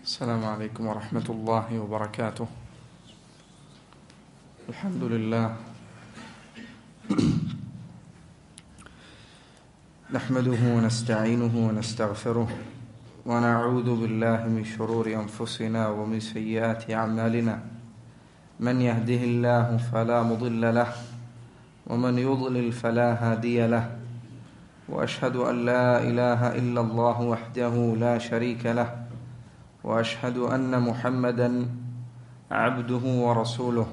السلام عليكم ورحمة الله وبركاته الحمد لله نحمده ونستعينه ونستغفره ونعوذ بالله من شرور أنفسنا ومن سيئات أعمالنا من يهده الله فلا مضل له ومن يضلل فلا هادي له واشهد ان لا اله الا الله وحده لا شريك له واشهد ان محمدا عبده ورسوله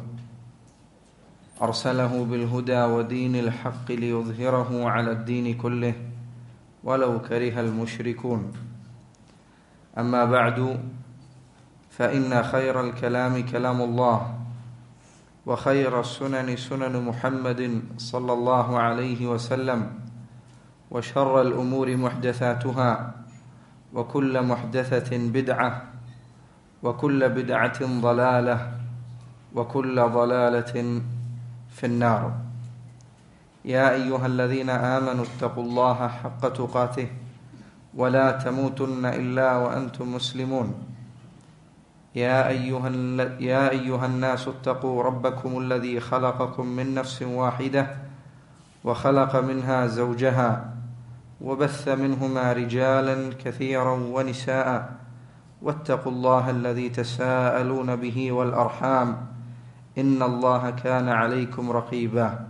ارسله بالهدى ودين الحق ليظهره على الدين كله ولو كره المشركون اما بعد فان خير الكلام كلام الله وخير السنن سنن محمد صلى الله عليه وسلم وشر الامور محدثاتها وكل محدثه بدعه وكل بدعه ضلاله وكل ضلاله في النار يا ايها الذين امنوا اتقوا الله حق تقاته ولا تموتن الا وانتم مسلمون يا ايها يا ايها الناس اتقوا ربكم الذي خلقكم من نفس واحده وخلق منها زوجها وبث منهما رجالا كثيرا ونساء واتقوا الله الذي تساءلون به والارحام ان الله كان عليكم رقيبا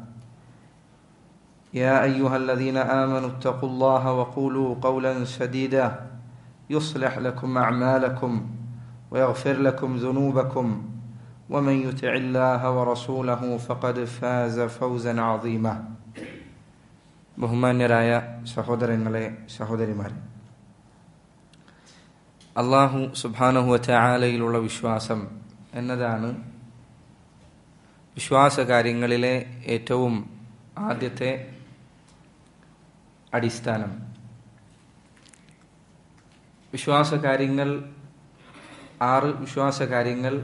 يا ايها الذين امنوا اتقوا الله وقولوا قولا سديدا يصلح لكم اعمالكم ويغفر لكم ذنوبكم ومن يطع الله ورسوله فقد فاز فوزا عظيما ബഹുമാന്യരായ സഹോദരങ്ങളെ സഹോദരിമാരെ അള്ളാഹു സുബാനഹുവറ്റ ആലയിലുള്ള വിശ്വാസം എന്നതാണ് വിശ്വാസകാര്യങ്ങളിലെ ഏറ്റവും ആദ്യത്തെ അടിസ്ഥാനം വിശ്വാസകാര്യങ്ങൾ ആറ് വിശ്വാസകാര്യങ്ങൾ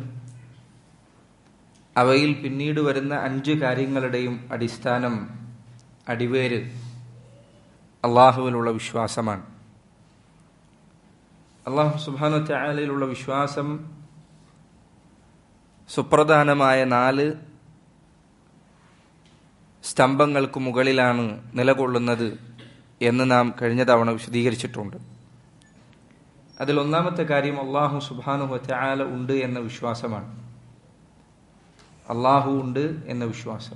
അവയിൽ പിന്നീട് വരുന്ന അഞ്ച് കാര്യങ്ങളുടെയും അടിസ്ഥാനം അടിവേര് അള്ളാഹുവിലുള്ള വിശ്വാസമാണ് അള്ളാഹു സുബാനു ചായാലയിലുള്ള വിശ്വാസം സുപ്രധാനമായ നാല് സ്തംഭങ്ങൾക്ക് മുകളിലാണ് നിലകൊള്ളുന്നത് എന്ന് നാം കഴിഞ്ഞ തവണ വിശദീകരിച്ചിട്ടുണ്ട് അതിൽ ഒന്നാമത്തെ കാര്യം അള്ളാഹു സുബാനു ചായാല ഉണ്ട് എന്ന വിശ്വാസമാണ് അള്ളാഹു ഉണ്ട് എന്ന വിശ്വാസം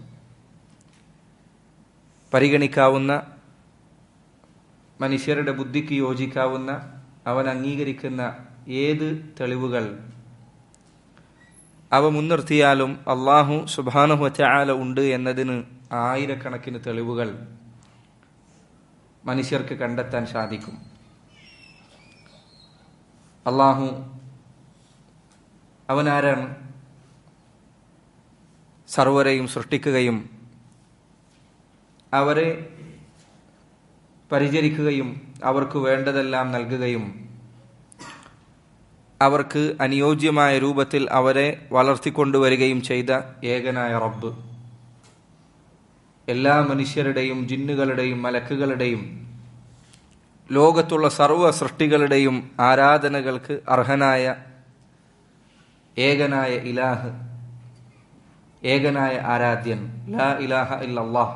പരിഗണിക്കാവുന്ന മനുഷ്യരുടെ ബുദ്ധിക്ക് യോജിക്കാവുന്ന അവൻ അംഗീകരിക്കുന്ന ഏത് തെളിവുകൾ അവ മുൻനിർത്തിയാലും അള്ളാഹു സുബാനുഹല ഉണ്ട് എന്നതിന് ആയിരക്കണക്കിന് തെളിവുകൾ മനുഷ്യർക്ക് കണ്ടെത്താൻ സാധിക്കും അള്ളാഹു അവൻ ആരാണ് സർവരെയും സൃഷ്ടിക്കുകയും അവരെ പരിചരിക്കുകയും അവർക്ക് വേണ്ടതെല്ലാം നൽകുകയും അവർക്ക് അനുയോജ്യമായ രൂപത്തിൽ അവരെ വളർത്തിക്കൊണ്ടുവരികയും ചെയ്ത ഏകനായ റബ്ബ് എല്ലാ മനുഷ്യരുടെയും ജിന്നുകളുടെയും മലക്കുകളുടെയും ലോകത്തുള്ള സർവ സൃഷ്ടികളുടെയും ആരാധനകൾക്ക് അർഹനായ ഏകനായ ഇലാഹ് ഏകനായ ആരാധ്യൻ ലാ ഇലാഹ ഇല്ലല്ലാഹ്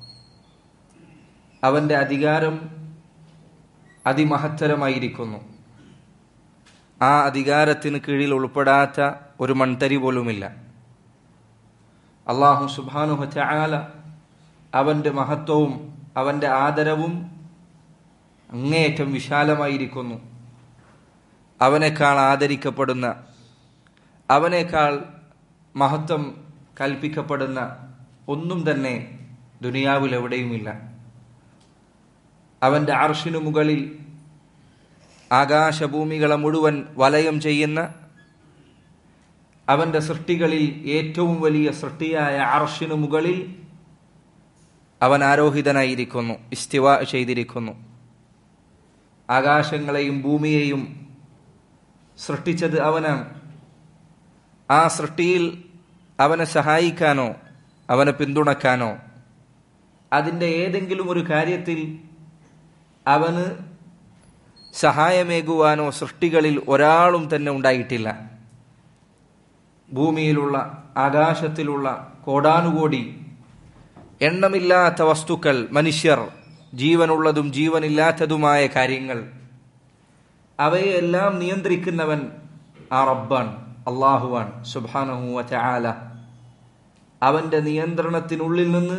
അവന്റെ അധികാരം അതിമഹത്തരമായിരിക്കുന്നു ആ അധികാരത്തിന് കീഴിൽ ഉൾപ്പെടാത്ത ഒരു മൺതരി പോലുമില്ല അള്ളാഹു സുബാനു ചായാല അവന്റെ മഹത്വവും അവന്റെ ആദരവും അങ്ങേയറ്റം വിശാലമായിരിക്കുന്നു അവനേക്കാൾ ആദരിക്കപ്പെടുന്ന അവനേക്കാൾ മഹത്വം കൽപ്പിക്കപ്പെടുന്ന ഒന്നും തന്നെ ദുനിയാവിൽ എവിടെയുമില്ല അവന്റെ അർഷിനു മുകളിൽ ആകാശഭൂമികളെ മുഴുവൻ വലയം ചെയ്യുന്ന അവന്റെ സൃഷ്ടികളിൽ ഏറ്റവും വലിയ സൃഷ്ടിയായ അർഷിനു മുകളിൽ അവൻ ആരോഹിതനായിരിക്കുന്നു ഇസ്തിവ ചെയ്തിരിക്കുന്നു ആകാശങ്ങളെയും ഭൂമിയെയും സൃഷ്ടിച്ചത് അവനാണ് ആ സൃഷ്ടിയിൽ അവനെ സഹായിക്കാനോ അവനെ പിന്തുണക്കാനോ അതിൻ്റെ ഏതെങ്കിലും ഒരു കാര്യത്തിൽ അവന് സഹായമേകുവാനോ സൃഷ്ടികളിൽ ഒരാളും തന്നെ ഉണ്ടായിട്ടില്ല ഭൂമിയിലുള്ള ആകാശത്തിലുള്ള കോടാനുകോടി എണ്ണമില്ലാത്ത വസ്തുക്കൾ മനുഷ്യർ ജീവനുള്ളതും ജീവനില്ലാത്തതുമായ കാര്യങ്ങൾ അവയെല്ലാം നിയന്ത്രിക്കുന്നവൻ ആ റബ്ബാൻ അള്ളാഹുവാൻ സുബാനഹുവ ചാല അവന്റെ നിയന്ത്രണത്തിനുള്ളിൽ നിന്ന്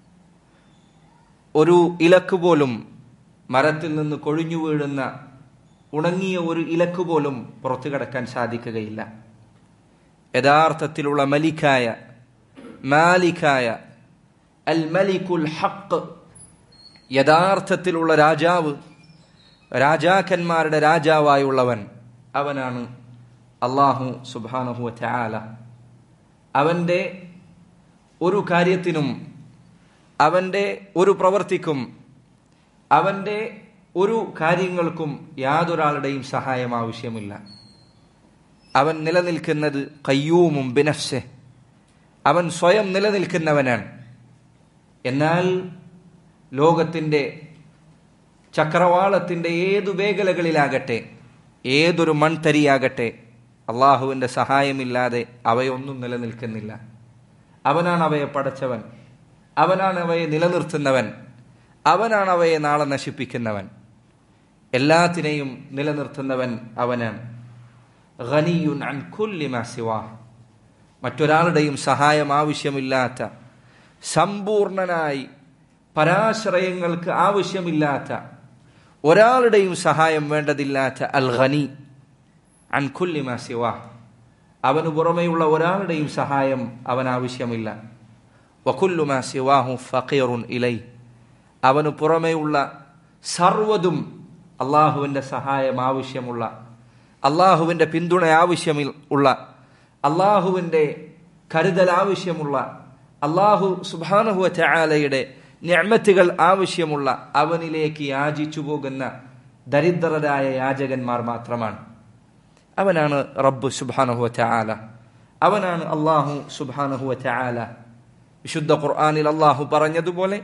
ഒരു ഇലക്ക് പോലും മരത്തിൽ നിന്ന് കൊഴിഞ്ഞു വീഴുന്ന ഉണങ്ങിയ ഒരു ഇലക്ക് പോലും പുറത്തു കിടക്കാൻ സാധിക്കുകയില്ല യഥാർത്ഥത്തിലുള്ള മലിക്കായ മാലിക്കായ അൽ മലിക്കുൽ ഹക്ക് യഥാർത്ഥത്തിലുള്ള രാജാവ് രാജാക്കന്മാരുടെ രാജാവായുള്ളവൻ അവനാണ് അള്ളാഹു സുബാനഹു ചാല അവന്റെ ഒരു കാര്യത്തിനും അവന്റെ ഒരു പ്രവൃത്തിക്കും അവന്റെ ഒരു കാര്യങ്ങൾക്കും യാതൊരാളുടെയും സഹായം ആവശ്യമില്ല അവൻ നിലനിൽക്കുന്നത് കയ്യൂമും ബിനഫ്സെ അവൻ സ്വയം നിലനിൽക്കുന്നവനാണ് എന്നാൽ ലോകത്തിൻ്റെ ചക്രവാളത്തിൻ്റെ ഏതു മേഖലകളിലാകട്ടെ ഏതൊരു മൺതരിയാകട്ടെ അള്ളാഹുവിൻ്റെ സഹായമില്ലാതെ അവയൊന്നും നിലനിൽക്കുന്നില്ല അവനാണ് അവയെ പടച്ചവൻ അവനാണ് അവയെ നിലനിർത്തുന്നവൻ അവനാണ് അവയെ നാളെ നശിപ്പിക്കുന്നവൻ എല്ലാത്തിനെയും നിലനിർത്തുന്നവൻ അവനാണ് ഖനിയുൻ അൻ കുല്ലി മാ സിവാ മറ്റൊരാളുടെയും സഹായം ആവശ്യമില്ലാത്ത സമ്പൂർണനായി പരാശ്രയങ്ങൾക്ക് ആവശ്യമില്ലാത്ത ഒരാളുടെയും സഹായം വേണ്ടതില്ലാത്ത അൽ ഖനി അൻ കുല്ലി മാ സിവാ അവന് പുറമെയുള്ള ഒരാളുടെയും സഹായം അവൻ ആവശ്യമില്ല വകുല്ലു മാ സിവാഹു ഫഖീറുൻ ഇലൈ അവന് പുറമെയുള്ള സർവതും അള്ളാഹുവിൻ്റെ സഹായം ആവശ്യമുള്ള അള്ളാഹുവിൻ്റെ പിന്തുണ ആവശ്യമിൽ ഉള്ള അള്ളാഹുവിൻ്റെ കരുതൽ ആവശ്യമുള്ള അള്ളാഹു സുബാനഹുവ ചായാലയുടെ ഞമ്മത്തുകൾ ആവശ്യമുള്ള അവനിലേക്ക് യാചിച്ചു പോകുന്ന ദരിദ്രരായ യാചകന്മാർ മാത്രമാണ് അവനാണ് റബ്ബ് സുബാനഹുവ ചായാല അവനാണ് അള്ളാഹു സുബാനഹുവ ചായാല വിശുദ്ധ ഖുർആാനിൽ അള്ളാഹു പറഞ്ഞതുപോലെ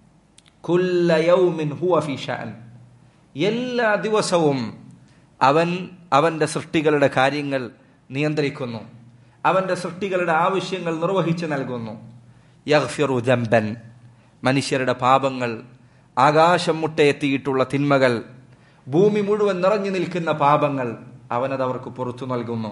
കുല്ല യൗമിൻ ഹുവ ഫി ഷഅൻ എല്ലാ ദിവസവും അവൻ അവന്റെ സൃഷ്ടികളുടെ കാര്യങ്ങൾ നിയന്ത്രിക്കുന്നു അവന്റെ സൃഷ്ടികളുടെ ആവശ്യങ്ങൾ നിർവഹിച്ചു നൽകുന്നു യഗ്ഫിറു ദംബൻ മനുഷ്യരുടെ പാപങ്ങൾ ആകാശം മുട്ടയെത്തിയിട്ടുള്ള തിന്മകൾ ഭൂമി മുഴുവൻ നിറഞ്ഞു നിൽക്കുന്ന പാപങ്ങൾ അവനത് അവർക്ക് പുറത്തു നൽകുന്നു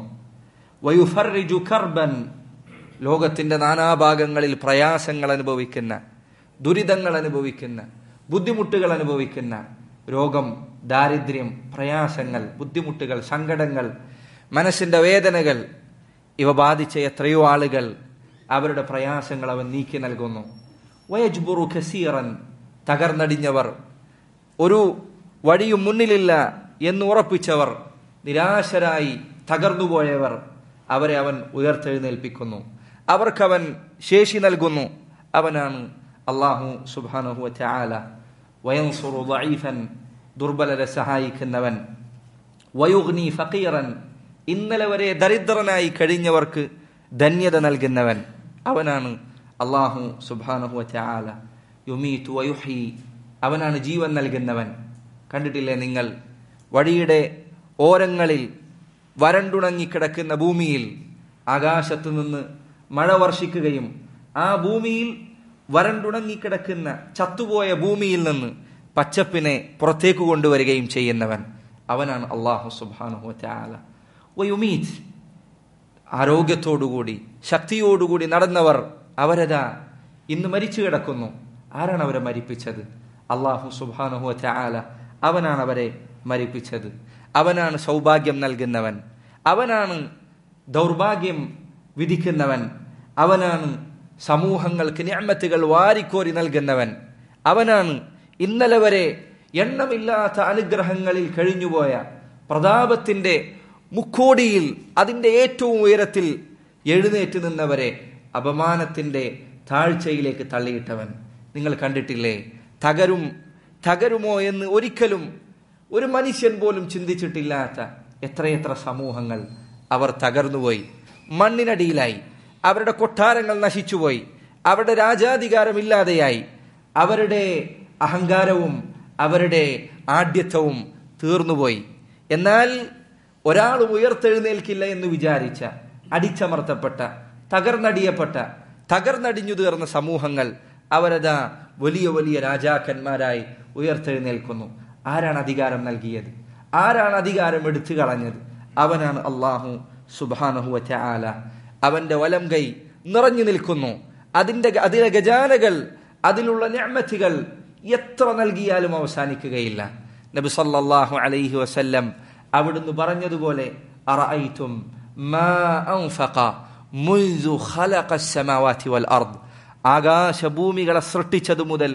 വയുഫർജു കർബൻ ലോകത്തിന്റെ നാനാഭാഗങ്ങളിൽ പ്രയാസങ്ങൾ അനുഭവിക്കുന്ന ദുരിതങ്ങൾ അനുഭവിക്കുന്ന ബുദ്ധിമുട്ടുകൾ അനുഭവിക്കുന്ന രോഗം ദാരിദ്ര്യം പ്രയാസങ്ങൾ ബുദ്ധിമുട്ടുകൾ സങ്കടങ്ങൾ മനസ്സിന്റെ വേദനകൾ ഇവ ബാധിച്ച എത്രയോ ആളുകൾ അവരുടെ പ്രയാസങ്ങൾ അവൻ നീക്കി നൽകുന്നു വയജ്ബുറു ഖസീറൻ തകർന്നടിഞ്ഞവർ ഒരു വഴിയും മുന്നിലില്ല എന്ന് ഉറപ്പിച്ചവർ നിരാശരായി തകർന്നുപോയവർ അവരെ അവൻ ഉയർത്തെഴുന്നേൽപ്പിക്കുന്നു അവർക്കവൻ ശേഷി നൽകുന്നു അവനാണ് അള്ളാഹു സുബാനഹു ചാല വയൻസുറു ദഈഫൻ ദുർബലരെ സഹായിക്കുന്നവൻ വയുഗ്നി ഫക്കീറൻ ഇന്നലെ വരെ ദരിദ്രനായി കഴിഞ്ഞവർക്ക് ധന്യത നൽകുന്നവൻ അവനാണ് അള്ളാഹു സുബാനഹു ചാല യുമീത്തു വയുഹി അവനാണ് ജീവൻ നൽകുന്നവൻ കണ്ടിട്ടില്ലേ നിങ്ങൾ വഴിയുടെ ഓരങ്ങളിൽ വരണ്ടുണങ്ങിക്കിടക്കുന്ന ഭൂമിയിൽ ആകാശത്തു നിന്ന് മഴ വർഷിക്കുകയും ആ ഭൂമിയിൽ വരണ്ടുണങ്ങിക്കിടക്കുന്ന ചത്തുപോയ ഭൂമിയിൽ നിന്ന് പച്ചപ്പിനെ പുറത്തേക്ക് കൊണ്ടുവരികയും ചെയ്യുന്നവൻ അവനാണ് അള്ളാഹു സുബാനുഹു ചാല ഒയുമീത് ആരോഗ്യത്തോടുകൂടി ശക്തിയോടുകൂടി നടന്നവർ അവരതാ ഇന്ന് മരിച്ചു കിടക്കുന്നു ആരാണ് അവരെ മരിപ്പിച്ചത് അള്ളാഹു സുബാനുഹു ചാല അവനാണ് അവരെ മരിപ്പിച്ചത് അവനാണ് സൗഭാഗ്യം നൽകുന്നവൻ അവനാണ് ദൗർഭാഗ്യം വിധിക്കുന്നവൻ അവനാണ് സമൂഹങ്ങൾക്ക് ഞാമത്തുകൾ വാരിക്കോരി നൽകുന്നവൻ അവനാണ് ഇന്നലെ വരെ എണ്ണമില്ലാത്ത അനുഗ്രഹങ്ങളിൽ കഴിഞ്ഞുപോയ പ്രതാപത്തിന്റെ മുക്കോടിയിൽ അതിന്റെ ഏറ്റവും ഉയരത്തിൽ എഴുന്നേറ്റ് നിന്നവരെ അപമാനത്തിന്റെ താഴ്ചയിലേക്ക് തള്ളിയിട്ടവൻ നിങ്ങൾ കണ്ടിട്ടില്ലേ തകരും തകരുമോ എന്ന് ഒരിക്കലും ഒരു മനുഷ്യൻ പോലും ചിന്തിച്ചിട്ടില്ലാത്ത എത്രയെത്ര സമൂഹങ്ങൾ അവർ തകർന്നുപോയി മണ്ണിനടിയിലായി അവരുടെ കൊട്ടാരങ്ങൾ നശിച്ചുപോയി അവരുടെ രാജാധികാരമില്ലാതെയായി അവരുടെ അഹങ്കാരവും അവരുടെ ആഢ്യത്വവും തീർന്നുപോയി എന്നാൽ ഒരാളും ഉയർത്തെഴുന്നേൽക്കില്ല എന്ന് വിചാരിച്ച അടിച്ചമർത്തപ്പെട്ട തകർന്നടിയപ്പെട്ട തകർന്നടിഞ്ഞു തീർന്ന സമൂഹങ്ങൾ അവരതാ വലിയ വലിയ രാജാക്കന്മാരായി ഉയർത്തെഴുന്നേൽക്കുന്നു ആരാണ് അധികാരം നൽകിയത് ആരാണ് അധികാരം എടുത്തു കളഞ്ഞത് അവനാണ് അള്ളാഹു സുബാനഹുവ ആല അവന്റെ വലം കൈ നിറഞ്ഞു നിൽക്കുന്നു അതിന്റെ അതിലെ ഗജാനകൾ അതിലുള്ള ഞാമത്തുകൾ എത്ര നൽകിയാലും അവസാനിക്കുകയില്ല നബി സല്ലല്ലാഹു അലൈഹി വസല്ലം അവിടുന്ന് പറഞ്ഞതുപോലെ അറഅയ്തും മാ അൻഫഖ മുൻദു ഖലഖ السماوات والارض ആകാശഭൂമികളെ സൃഷ്ടിച്ചതു മുതൽ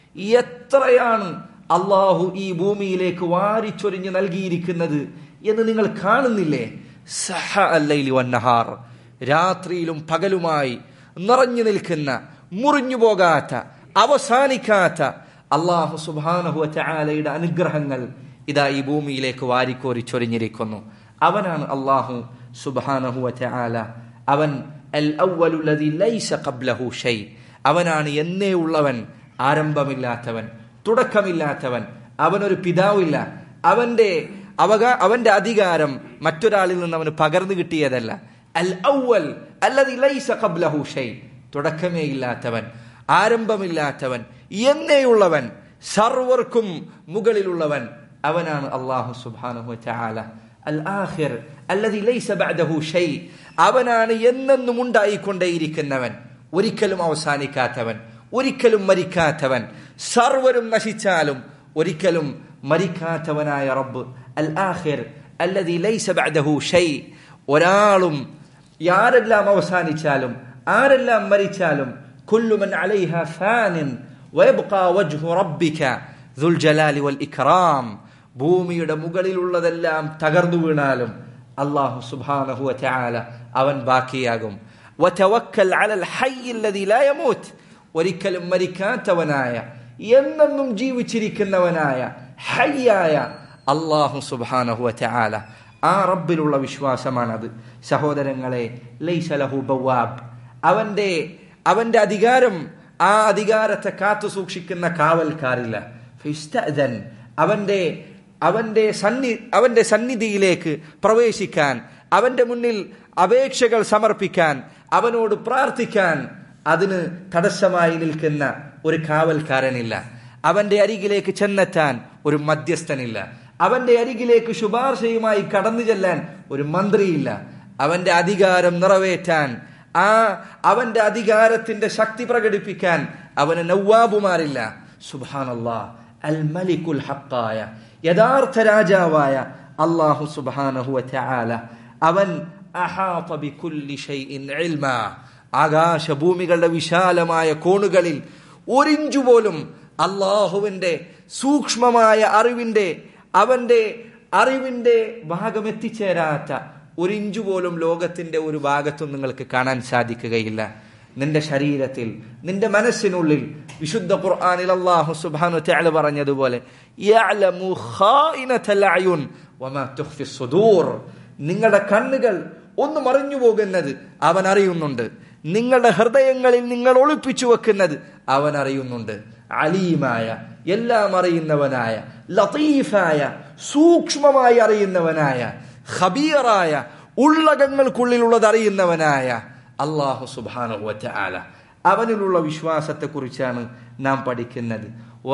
എത്രയാണ് അള്ളാഹു ഈ ഭൂമിയിലേക്ക് വാരിച്ചൊരിഞ്ഞ് നൽകിയിരിക്കുന്നത് എന്ന് നിങ്ങൾ കാണുന്നില്ലേ സഹ അല്ലൈലി വന്നഹാർ രാത്രിയിലും പകലുമായി നിറഞ്ഞു നിൽക്കുന്ന മുറിഞ്ഞു പോകാത്ത അവസാനിക്കാത്ത അള്ളാഹു സുബാനഹു ചാലയുടെ അനുഗ്രഹങ്ങൾ ഇതാ ഈ ഭൂമിയിലേക്ക് വാരിക്കോരി ചൊരിഞ്ഞിരിക്കുന്നു അവനാണ് അള്ളാഹു സുബാനഹു ചാല അവൻ അൽ അവലുല്ലതി ലൈസ ഖബ്ലഹു ഷൈ അവനാണ് എന്നേ ഉള്ളവൻ ആരംഭമില്ലാത്തവൻ തുടക്കമില്ലാത്തവൻ അവനൊരു പിതാവില്ല അവന്റെ അവകാ അവന്റെ അധികാരം മറ്റൊരാളിൽ നിന്ന് അവന് പകർന്നു കിട്ടിയതല്ല അൽ ഔവൽ അല്ലതി ലൈസ ഖബ്ലഹു ഷൈ തുടക്കമേ ഇല്ലാത്തവൻ ആരംഭമില്ലാത്തവൻ എന്നേയുള്ളവൻ സർവർക്കും മുകളിലുള്ളവൻ അവനാണ് അള്ളാഹു സുബ്ഹാനഹു തആല അൽ ആഖിർ അല്ലതി ലൈസ ബഅദഹു ഷൈ അവനാണ് എന്നെന്നും ഉണ്ടായിക്കൊണ്ടേയിരിക്കുന്നവൻ ഒരിക്കലും അവസാനിക്കാത്തവൻ ഒരിക്കലും മരിക്കാത്തവൻ സർവരും നശിച്ചാലും ഒരിക്കലും മരിക്കാത്തവനായ റബ്ബ് അൽ ആഖിർ അല്ലതി ലൈസ ബഅദഹു ഷൈ ഒരാളും ആരെല്ലാം അവസാനിച്ചാലും ആരെല്ലാം മരിച്ചാലും കുല്ലുമൻ അലൈഹ ഫാനിൻ വയബ്ഖാ വജ്ഹു റബ്ബിക ദുൽ ജലാലി വൽ ഇക്റാം ഭൂമിയുടെ മുകളിലുള്ളതെല്ലാം തകർന്നു വീണാലും അള്ളാഹു സുബ്ഹാനഹു വതആല അവൻ ബാക്കിയാകും വതവക്കൽ അലൽ ഹയ്യ് അല്ലദി ലാ യമൂത്ത് ഒരിക്കലും മരിക്കാത്തവനായ എന്നെന്നും ജീവിച്ചിരിക്കുന്നവനായ ഹയ്യായ അള്ളാഹു സുബ്ഹാനഹു വതആല ആ റബ്ബിലുള്ള വിശ്വാസമാണത് സഹോദരങ്ങളെ ലൈസലഹു ബവാബ് അവന്റെ അവന്റെ അധികാരം ആ അധികാരത്തെ കാത്തു സൂക്ഷിക്കുന്ന കാവൽക്കാരില്ല ഫിസ്തഅദൻ അവന്റെ അവന്റെ സന്നി അവന്റെ സന്നിധിയിലേക്ക് പ്രവേശിക്കാൻ അവന്റെ മുന്നിൽ അപേക്ഷകൾ സമർപ്പിക്കാൻ അവനോട് പ്രാർത്ഥിക്കാൻ അതിന് തടസ്സമായി നിൽക്കുന്ന ഒരു കാവൽക്കാരനില്ല അവന്റെ അരികിലേക്ക് ചെന്നെത്താൻ ഒരു മധ്യസ്ഥനില്ല അവന്റെ അരികിലേക്ക് ശുപാർശയുമായി കടന്നു ചെല്ലാൻ ഒരു മന്ത്രിയില്ല അവന്റെ അധികാരം നിറവേറ്റാൻ ആ അവന്റെ അധികാരത്തിന്റെ ശക്തി പ്രകടിപ്പിക്കാൻ അവന് നവ്വാബുമാരില്ല സുബാനല്ലാ അൽ മലിക്കുൽ ഹക്കായ യഥാർത്ഥ രാജാവായ അള്ളാഹു സുബാനഹു ആല അവൻ അഹാത ബികുല്ലി ഷൈഇൻ ഇൽമാ ആകാശഭൂമികളുടെ വിശാലമായ കോണുകളിൽ ഒരിഞ്ചു പോലും അള്ളാഹുവിന്റെ സൂക്ഷ്മമായ അറിവിന്റെ അവന്റെ അറിവിന്റെ ഭാഗം എത്തിച്ചേരാത്ത ഒരിഞ്ചു പോലും ലോകത്തിന്റെ ഒരു ഭാഗത്തും നിങ്ങൾക്ക് കാണാൻ സാധിക്കുകയില്ല നിന്റെ ശരീരത്തിൽ നിന്റെ മനസ്സിനുള്ളിൽ വിശുദ്ധ ഖുർആനിൽ അല്ലാഹു സുബ്ഹാനഹു തആല പറഞ്ഞതുപോലെ യഅലമു ഖായിനതൽ അയുൻ വമാ തുഖ്ഫി സുദൂർ നിങ്ങളുടെ കണ്ണുകൾ ഒന്ന് മറിഞ്ഞു പോകുന്നത് അവൻ അറിയുന്നുണ്ട് നിങ്ങളുടെ ഹൃദയങ്ങളിൽ നിങ്ങൾ ഒളിപ്പിച്ചു വെക്കുന്നത് അവൻ അറിയുന്നുണ്ട് അലീമായ എല്ലാം അറിയുന്നവനായ ലതീഫായ സൂക്ഷ്മമായി അറിയുന്നവനായ ഖബീറായ ഉള്ളകങ്ങൾക്കുള്ളിലുള്ളത് അറിയുന്നവനായ അള്ളാഹു സുബാനു ആല അവനിലുള്ള വിശ്വാസത്തെ കുറിച്ചാണ് നാം പഠിക്കുന്നത്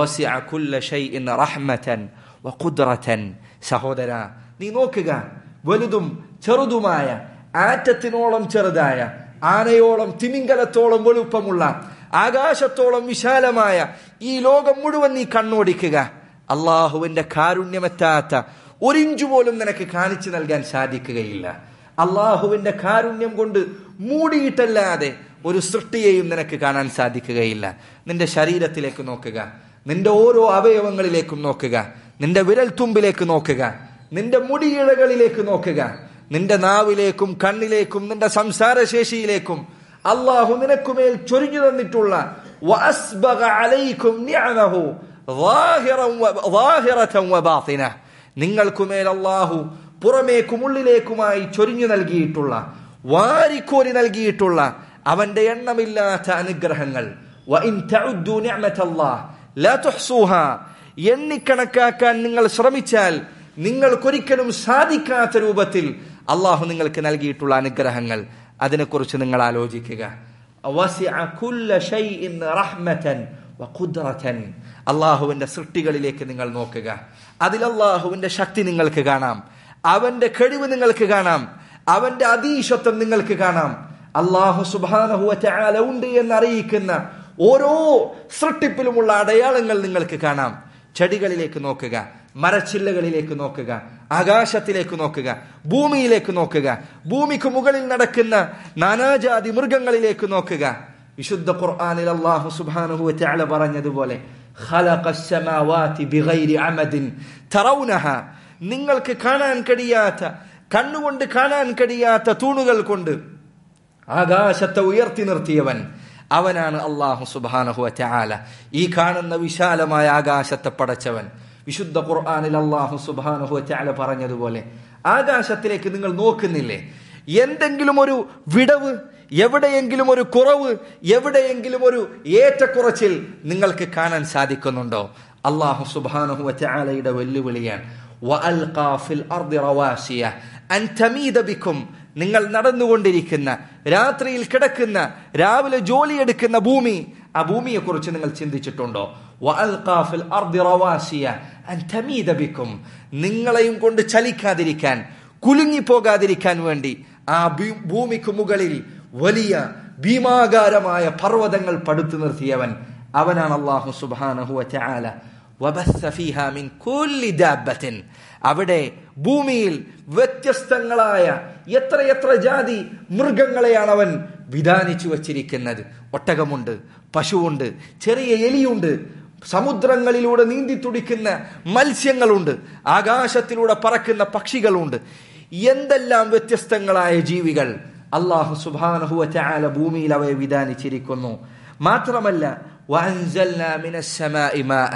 സഹോദര നീ നോക്കുക വലുതും ചെറുതുമായ ആറ്റത്തിനോളം ചെറുതായ ആനയോളം തിമിംഗലത്തോളം വലുപ്പമുള്ള ആകാശത്തോളം വിശാലമായ ഈ ലോകം മുഴുവൻ നീ കണ്ണോടിക്കുക അള്ളാഹുവിന്റെ കാരുണ്യമെത്താത്ത ഒരിഞ്ചു പോലും നിനക്ക് കാണിച്ചു നൽകാൻ സാധിക്കുകയില്ല അള്ളാഹുവിന്റെ കാരുണ്യം കൊണ്ട് മൂടിയിട്ടല്ലാതെ ഒരു സൃഷ്ടിയെയും നിനക്ക് കാണാൻ സാധിക്കുകയില്ല നിന്റെ ശരീരത്തിലേക്ക് നോക്കുക നിന്റെ ഓരോ അവയവങ്ങളിലേക്കും നോക്കുക നിന്റെ വിരൽ തുമ്പിലേക്ക് നോക്കുക നിന്റെ മുടിയിഴകളിലേക്ക് നോക്കുക നിന്റെ നാവിലേക്കും കണ്ണിലേക്കും നിന്റെ സംസാരശേഷിയിലേക്കും അള്ളാഹു നിനക്കുമേൽ ചൊരിഞ്ഞു തന്നിട്ടുള്ള നിങ്ങൾക്കുമേൽ അള്ളാഹു പുറമേക്കും ഉള്ളിലേക്കുമായി ചൊരിഞ്ഞു നൽകിയിട്ടുള്ള വാരിക്കോരി നൽകിയിട്ടുള്ള അവന്റെ എണ്ണമില്ലാത്ത അനുഗ്രഹങ്ങൾ എണ്ണിക്കണക്കാക്കാൻ നിങ്ങൾ ശ്രമിച്ചാൽ നിങ്ങൾക്കൊരിക്കലും സാധിക്കാത്ത രൂപത്തിൽ അള്ളാഹു നിങ്ങൾക്ക് നൽകിയിട്ടുള്ള അനുഗ്രഹങ്ങൾ അതിനെക്കുറിച്ച് നിങ്ങൾ ആലോചിക്കുക വസിഅ കുല്ല ശൈഇൻ റഹ്മതൻ വഖുദ്റതൻ അള്ളാഹുവിന്റെ സൃഷ്ടികളിലേക്ക് നിങ്ങൾ നോക്കുക അതിൽ അള്ളാഹുവിന്റെ ശക്തി നിങ്ങൾക്ക് കാണാം അവന്റെ കഴിവ് നിങ്ങൾക്ക് കാണാം അവന്റെ അതീശത്വം നിങ്ങൾക്ക് കാണാം അള്ളാഹു സുബാനഹുവ ചാല ഉണ്ട് എന്ന് അറിയിക്കുന്ന ഓരോ സൃഷ്ടിപ്പിലുമുള്ള അടയാളങ്ങൾ നിങ്ങൾക്ക് കാണാം ചെടികളിലേക്ക് നോക്കുക മരച്ചില്ലകളിലേക്ക് നോക്കുക ആകാശത്തിലേക്ക് നോക്കുക ഭൂമിയിലേക്ക് നോക്കുക ഭൂമിക്ക് മുകളിൽ നടക്കുന്ന നാനാജാതി മൃഗങ്ങളിലേക്ക് നോക്കുക വിശുദ്ധ ഖുർആനിൽ അല്ലാഹു സുബ്ഹാനഹു വതആല പറഞ്ഞതുപോലെ ഖലഖസ് സമാവാതി ബിഗൈരി അമദിൻ തറൗനഹ നിങ്ങൾക്ക് കാണാൻ കഴിയാത്ത കണ്ണുകൊണ്ട് കാണാൻ കഴിയാത്ത തൂണുകൾ കൊണ്ട് ആകാശത്തെ ഉയർത്തി നിർത്തിയവൻ അവനാണ് അള്ളാഹു സുബാനഹു വതആല ഈ കാണുന്ന വിശാലമായ ആകാശത്തെ പടച്ചവൻ വിശുദ്ധ ഖുർആനിൽ അള്ളാഹു സുബാനഹു വതആല പറഞ്ഞതുപോലെ ആകാശത്തിലേക്ക് നിങ്ങൾ നോക്കുന്നില്ലേ എന്തെങ്കിലും ഒരു വിടവ് എവിടെയെങ്കിലും ഒരു കുറവ് എവിടെയെങ്കിലും ഒരു ഏറ്റക്കുറച്ചിൽ നിങ്ങൾക്ക് കാണാൻ സാധിക്കുന്നുണ്ടോ അള്ളാഹു സുബാനഹു വതആലയുടെ വെല്ലുവിളിയാണ് وألقى في الأرض رواسي أن تميد بكم നിങ്ങൾ നടന്നുകൊണ്ടിരിക്കുന്ന രാത്രിയിൽ കിടക്കുന്ന രാവിലെ ജോലിയെടുക്കുന്ന ഭൂമി ആ ഭൂമിയെ കുറിച്ച് നിങ്ങൾ ചിന്തിച്ചിട്ടുണ്ടോ وألقى في الأرض رواسي أن تميد بكم നിങ്ങളെയും കൊണ്ട് ചലിക്കാതിരിക്കാൻ കുലുങ്ങിപ്പോകാതിരിക്കാൻ വേണ്ടി ആ ഭൂ- ഭൂമിക്ക് മുകളിൽ വലിയ ഭീമാകാരമായ പർവ്വതങ്ങൾ പടുത്തു നിർത്തിയവൻ അവനാണ് അള്ളാഹു സുബാനഹു വചാല വബസ്സ ഫീഹ മിൻ കുല്ലി ദാബത്തിൻ അവിടെ ഭൂമിയിൽ വ്യത്യസ്തങ്ങളായ എത്രയെത്ര ജാതി മൃഗങ്ങളെയാണ് അവൻ വിധാനിച്ചു വച്ചിരിക്കുന്നത് ഒട്ടകമുണ്ട് പശുവുണ്ട് ചെറിയ എലിയുണ്ട് സമുദ്രങ്ങളിലൂടെ നീന്തി തുടിക്കുന്ന മത്സ്യങ്ങളുണ്ട് ആകാശത്തിലൂടെ പറക്കുന്ന പക്ഷികളുണ്ട് എന്തെല്ലാം വ്യത്യസ്തങ്ങളായ ജീവികൾ അള്ളാഹു സുബാനഹുവ ചാല ഭൂമിയിൽ അവയെ വിധാനിച്ചിരിക്കുന്നു മാത്രമല്ല وأنزلنا من السماء ماء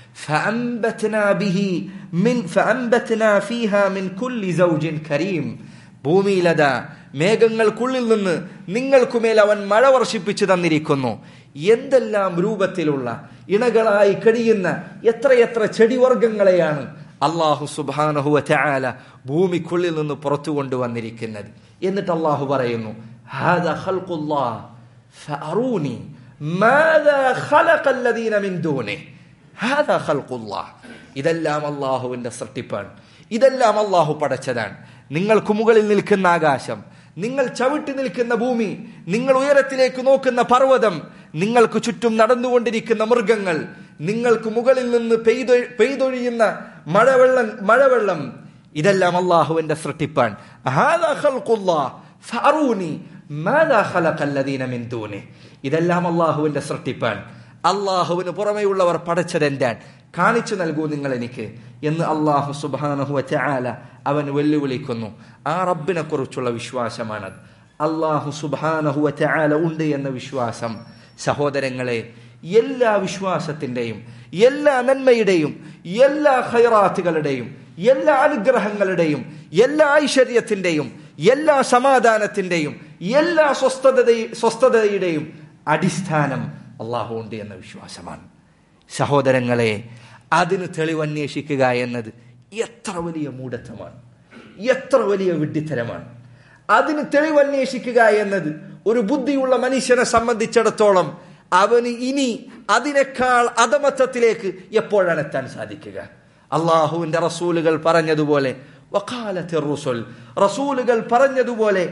فأنبتنا به من فأنبتنا فيها من كل زوج كريم ഭൂമിയിലതാ മേഘങ്ങൾക്കുള്ളിൽ നിന്ന് നിങ്ങൾക്കുമേൽ അവൻ മഴ വർഷിപ്പിച്ചു തന്നിരിക്കുന്നു എന്തെല്ലാം രൂപത്തിലുള്ള ഇണകളായി കഴിയുന്ന എത്രയെത്ര ചെടിവർഗങ്ങളെയാണ് അള്ളാഹു സുബാനഹുവ ചാല ഭൂമിക്കുള്ളിൽ നിന്ന് പുറത്തു കൊണ്ടുവന്നിരിക്കുന്നത് എന്നിട്ട് അള്ളാഹു പറയുന്നു "ഹാദാ ഖൽഖുല്ലാഹ് ഫഅറൂനി മാദാ ഖലഖല്ലദീന മിൻ ദൂനിഹി ഹാദാ ഖൽഖുല്ലാഹ് ഇതെല്ലാം അള്ളാഹുവിന്റെ സൃഷ്ടിപ്പാണ് ഇതെല്ലാം അള്ളാഹു പടച്ചതാണ് നിങ്ങൾക്ക് മുകളിൽ നിൽക്കുന്ന ആകാശം നിങ്ങൾ ചവിട്ടി നിൽക്കുന്ന ഭൂമി നിങ്ങൾ ഉയരത്തിലേക്ക് നോക്കുന്ന പർവ്വതം നിങ്ങൾക്ക് ചുറ്റും നടന്നുകൊണ്ടിരിക്കുന്ന മൃഗങ്ങൾ നിങ്ങൾക്ക് മുകളിൽ നിന്ന് പെയ്തൊ പെയ്തൊഴിയുന്ന മഴവെള്ളം മഴവെള്ളം ഇതെല്ലാം അള്ളാഹുവിന്റെ സൃഷ്ടിപ്പാണ് ഹാദാ ഖൽഖുല്ലാഹ് ഫഅറൂനി മാദാ ഖലഖല്ലദീന മിൻ ദൂനിഹി ഇതെല്ലാം അള്ളാഹുവിന്റെ സൃഷ്ടിപ്പാണ് അള്ളാഹുവിന് പുറമെയുള്ളവർ പടച്ചതെന്താൻ കാണിച്ചു നൽകൂ നിങ്ങൾ എനിക്ക് എന്ന് അള്ളാഹു സുബാനഹു ചാല അവൻ വെല്ലുവിളിക്കുന്നു ആ റബ്ബിനെ കുറിച്ചുള്ള വിശ്വാസമാണത് അള്ളാഹു സുബാനഹു ചാല ഉണ്ട് എന്ന വിശ്വാസം സഹോദരങ്ങളെ എല്ലാ വിശ്വാസത്തിന്റെയും എല്ലാ നന്മയുടെയും എല്ലാ ഖൈറാത്തുകളുടെയും എല്ലാ അനുഗ്രഹങ്ങളുടെയും എല്ലാ ഐശ്വര്യത്തിന്റെയും എല്ലാ സമാധാനത്തിന്റെയും എല്ലാ സ്വസ്ഥത സ്വസ്ഥതയുടെയും അടിസ്ഥാനം അള്ളാഹു ഉണ്ട് എന്ന വിശ്വാസമാണ് സഹോദരങ്ങളെ അതിന് തെളിവന്വേഷിക്കുക എന്നത് എത്ര വലിയ മൂഢത്വമാണ് എത്ര വലിയ വിഡ്ഢിത്തരമാണ് അതിന് തെളിവന്വേഷിക്കുക എന്നത് ഒരു ബുദ്ധിയുള്ള മനുഷ്യനെ സംബന്ധിച്ചിടത്തോളം അവന് ഇനി അതിനേക്കാൾ അധമത്വത്തിലേക്ക് എപ്പോഴാണ് എത്താൻ സാധിക്കുക അള്ളാഹുവിന്റെ റസൂലുകൾ പറഞ്ഞതുപോലെ വഖാലത്തെ റസൂൽ റസൂലുകൾ പറഞ്ഞതുപോലെ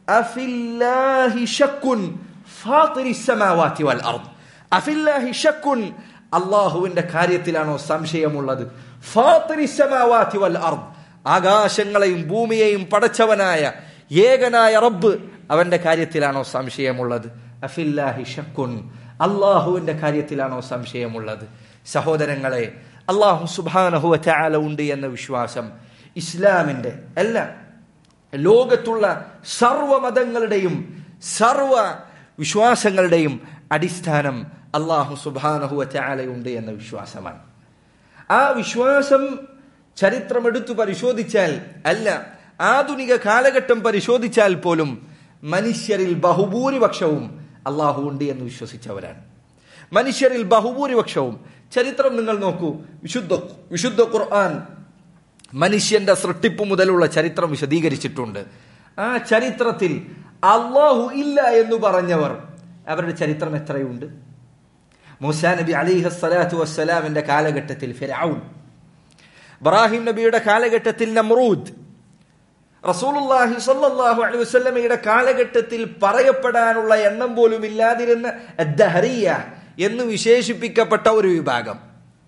അഫില്ലാഹി ശക്കുൻ ഫാത്തിരി സമാവാതി വൽ അർദ് അഫില്ലാഹി ശക്കുൻ അള്ളാഹുവിന്റെ കാര്യത്തിലാണോ സംശയമുള്ളത് ഫാത്തിരി സമാവാതി വൽ അർദ് ആകാശങ്ങളെയും ഭൂമിയെയും പടച്ചവനായ ഏകനായ റബ്ബ് അവന്റെ കാര്യത്തിലാണോ സംശയമുള്ളത് അഫില്ലാഹി ഷക്കുൻ അള്ളാഹുവിന്റെ കാര്യത്തിലാണോ സംശയമുള്ളത് സഹോദരങ്ങളെ അള്ളാഹു സുബാനഹുവ ചാല ഉണ്ട് എന്ന വിശ്വാസം ഇസ്ലാമിന്റെ അല്ല ലോകത്തുള്ള സർവ മതങ്ങളുടെയും സർവ വിശ്വാസങ്ങളുടെയും അടിസ്ഥാനം അള്ളാഹു സുബാനഹുവ ചാലയുണ്ട് എന്ന വിശ്വാസമാണ് ആ വിശ്വാസം ചരിത്രമെടുത്തു പരിശോധിച്ചാൽ അല്ല ആധുനിക കാലഘട്ടം പരിശോധിച്ചാൽ പോലും മനുഷ്യരിൽ ബഹുഭൂരിപക്ഷവും അള്ളാഹു ഉണ്ട് എന്ന് വിശ്വസിച്ചവരാണ് മനുഷ്യരിൽ ബഹുഭൂരിപക്ഷവും ചരിത്രം നിങ്ങൾ നോക്കൂ വിശുദ്ധ വിശുദ്ധ ഖുർആൻ മനുഷ്യന്റെ സൃഷ്ടിപ്പ് മുതലുള്ള ചരിത്രം വിശദീകരിച്ചിട്ടുണ്ട് ആ ചരിത്രത്തിൽ അള്ളാഹു ഇല്ല എന്ന് പറഞ്ഞവർ അവരുടെ ചരിത്രം എത്രയുണ്ട് മൂസാ നബി അലിഹ സ്വലാത്തു വസ്സലാമിന്റെ കാലഘട്ടത്തിൽ ഫിരൌൻ ഇബ്രാഹിം നബിയുടെ കാലഘട്ടത്തിൽ നമ്രൂദ് റസൂലുള്ളാഹി സ്വല്ലല്ലാഹു അലൈഹി വസല്ലമയുടെ കാലഘട്ടത്തിൽ പറയപ്പെടാനുള്ള എണ്ണം പോലും ഇല്ലാതിരുന്ന ദഹറിയ എന്ന് വിശേഷിപ്പിക്കപ്പെട്ട ഒരു വിഭാഗം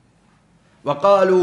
വക്കാലു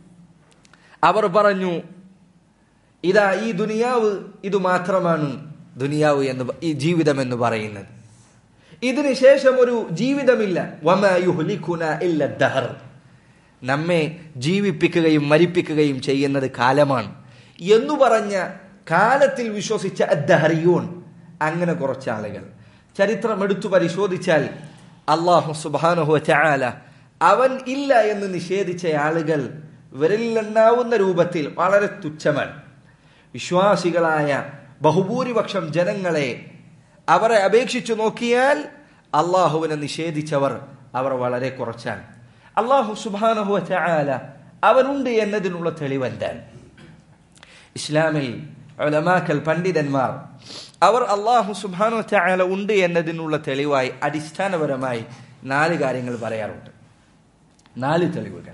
അവർ പറഞ്ഞു ഇതാ ഈ ദുനിയാവ് ഇത് മാത്രമാണ് ദുനിയാവ് എന്ന് പ- ഈ ജീവിതം എന്ന് പറയുന്നത് ഇതിന് ശേഷം ഒരു ജീവിതമില്ല വമാ യുഹ്ലികുന ഇല്ല ദഹർ നമ്മെ ജീവിപ്പിക്കുകയും മരിപ്പിക്കുകയും ചെയ്യുന്നത് കാലമാണ് എന്നു പറഞ്ഞ കാലത്തിൽ വിശ്വസിച്ച ദഹറിയൂൺ അങ്ങനെ കുറച്ച് ആളുകൾ ചരിത്രം എടുത്തു പരിശോധിച്ചാൽ അള്ളാഹു സുബാനുഹു ചാല അവൻ ഇല്ല എന്ന് നിഷേധിച്ച ആളുകൾ വിരലിലെണ്ണാവുന്ന രൂപത്തിൽ വളരെ തുച്ഛമാണ് വിശ്വാസികളായ ബഹുഭൂരിപക്ഷം ജനങ്ങളെ അവരെ അപേക്ഷിച്ചു നോക്കിയാൽ അള്ളാഹുവിനെ നിഷേധിച്ചവർ അവർ വളരെ കുറച്ചാണ് അള്ളാഹു സുബാനഹു ചാല അവനുണ്ട് എന്നതിനുള്ള തെളിവെന്താണ് ഇസ്ലാമിൽ ഉലമാക്കൽ പണ്ഡിതന്മാർ അവർ അള്ളാഹു സുബാനു ചായാല ഉണ്ട് എന്നതിനുള്ള തെളിവായി അടിസ്ഥാനപരമായി നാല് കാര്യങ്ങൾ പറയാറുണ്ട് നാല് തെളിവുകൾ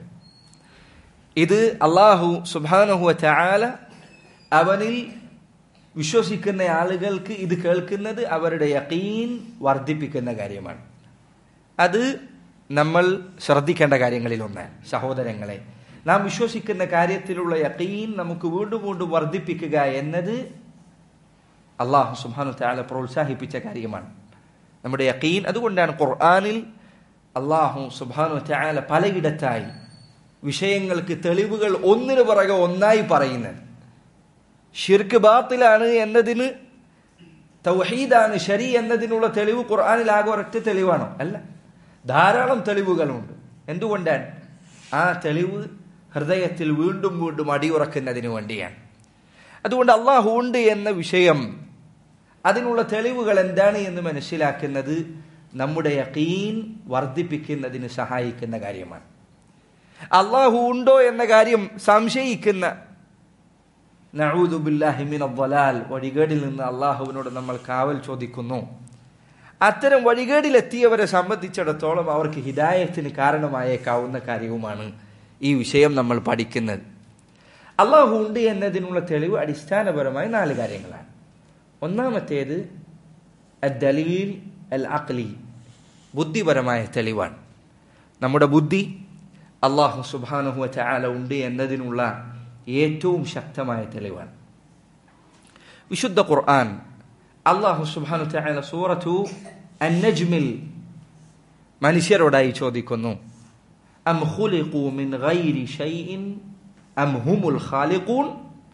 ഇത് അള്ളാഹു സുബാനഹു ചായാല അവനിൽ വിശ്വസിക്കുന്ന ആളുകൾക്ക് ഇത് കേൾക്കുന്നത് അവരുടെ യക്കീൻ വർദ്ധിപ്പിക്കുന്ന കാര്യമാണ് അത് നമ്മൾ ശ്രദ്ധിക്കേണ്ട കാര്യങ്ങളിൽ ഒന്നാണ് സഹോദരങ്ങളെ നാം വിശ്വസിക്കുന്ന കാര്യത്തിലുള്ള യക്കീൻ നമുക്ക് വീണ്ടും വീണ്ടും വർദ്ധിപ്പിക്കുക എന്നത് അള്ളാഹു സുബാനു താല പ്രോത്സാഹിപ്പിച്ച കാര്യമാണ് നമ്മുടെ യക്കീൻ അതുകൊണ്ടാണ് ഖുർആാനിൽ അള്ളാഹു സുബാനു താല പലയിടത്തായി വിഷയങ്ങൾക്ക് തെളിവുകൾ ഒന്നിനു പുറകെ ഒന്നായി പറയുന്നത് ഷിർക്ക് ബാത്തിലാണ് എന്നതിന് തൗഹീദാണ് ശരി എന്നതിനുള്ള തെളിവ് ഖുർആാനിൽ ആകെ ഒരൊറ്റ തെളിവാണോ അല്ല ധാരാളം തെളിവുകളുണ്ട് എന്തുകൊണ്ടാണ് ആ തെളിവ് ഹൃദയത്തിൽ വീണ്ടും വീണ്ടും അടിയുറക്കുന്നതിന് വേണ്ടിയാണ് അതുകൊണ്ട് അള്ളാഹു ഉണ്ട് എന്ന വിഷയം അതിനുള്ള തെളിവുകൾ എന്താണ് എന്ന് മനസ്സിലാക്കുന്നത് നമ്മുടെ യക്കീൻ വർദ്ധിപ്പിക്കുന്നതിന് സഹായിക്കുന്ന കാര്യമാണ് അള്ളാഹു ഉണ്ടോ എന്ന കാര്യം സംശയിക്കുന്ന നഊദുബില്ലാഹിമിൻ അബ്വലാൽ വഴികേടിൽ നിന്ന് അള്ളാഹുവിനോട് നമ്മൾ കാവൽ ചോദിക്കുന്നു അത്തരം വഴികേടിലെത്തിയവരെ സംബന്ധിച്ചിടത്തോളം അവർക്ക് ഹിദായത്തിന് കാരണമായേക്കാവുന്ന കാര്യവുമാണ് ഈ വിഷയം നമ്മൾ പഠിക്കുന്നത് അള്ളാഹു ഉണ്ട് എന്നതിനുള്ള തെളിവ് അടിസ്ഥാനപരമായി നാല് കാര്യങ്ങളാണ് ഒന്നാമത്തേത് ദലീൽ അൽ അഖ്ലി ബുദ്ധിപരമായ തെളിവാണ് നമ്മുടെ ബുദ്ധി അള്ളാഹു സുബാനുഹു ചാല ഉണ്ട് എന്നതിനുള്ള ഏറ്റവും ശക്തമായ തെളിവാണ് വിശുദ്ധ ഖുർആൻ അള്ളാഹു സുബാനു ചാല സൂറത്തു അന്നജ്മിൽ മനുഷ്യരോടായി ചോദിക്കുന്നു അം ഖുലിഖു മിൻ ഗൈരി ഷൈഇൻ അം ഹുമുൽ ഖാലിഖൂൻ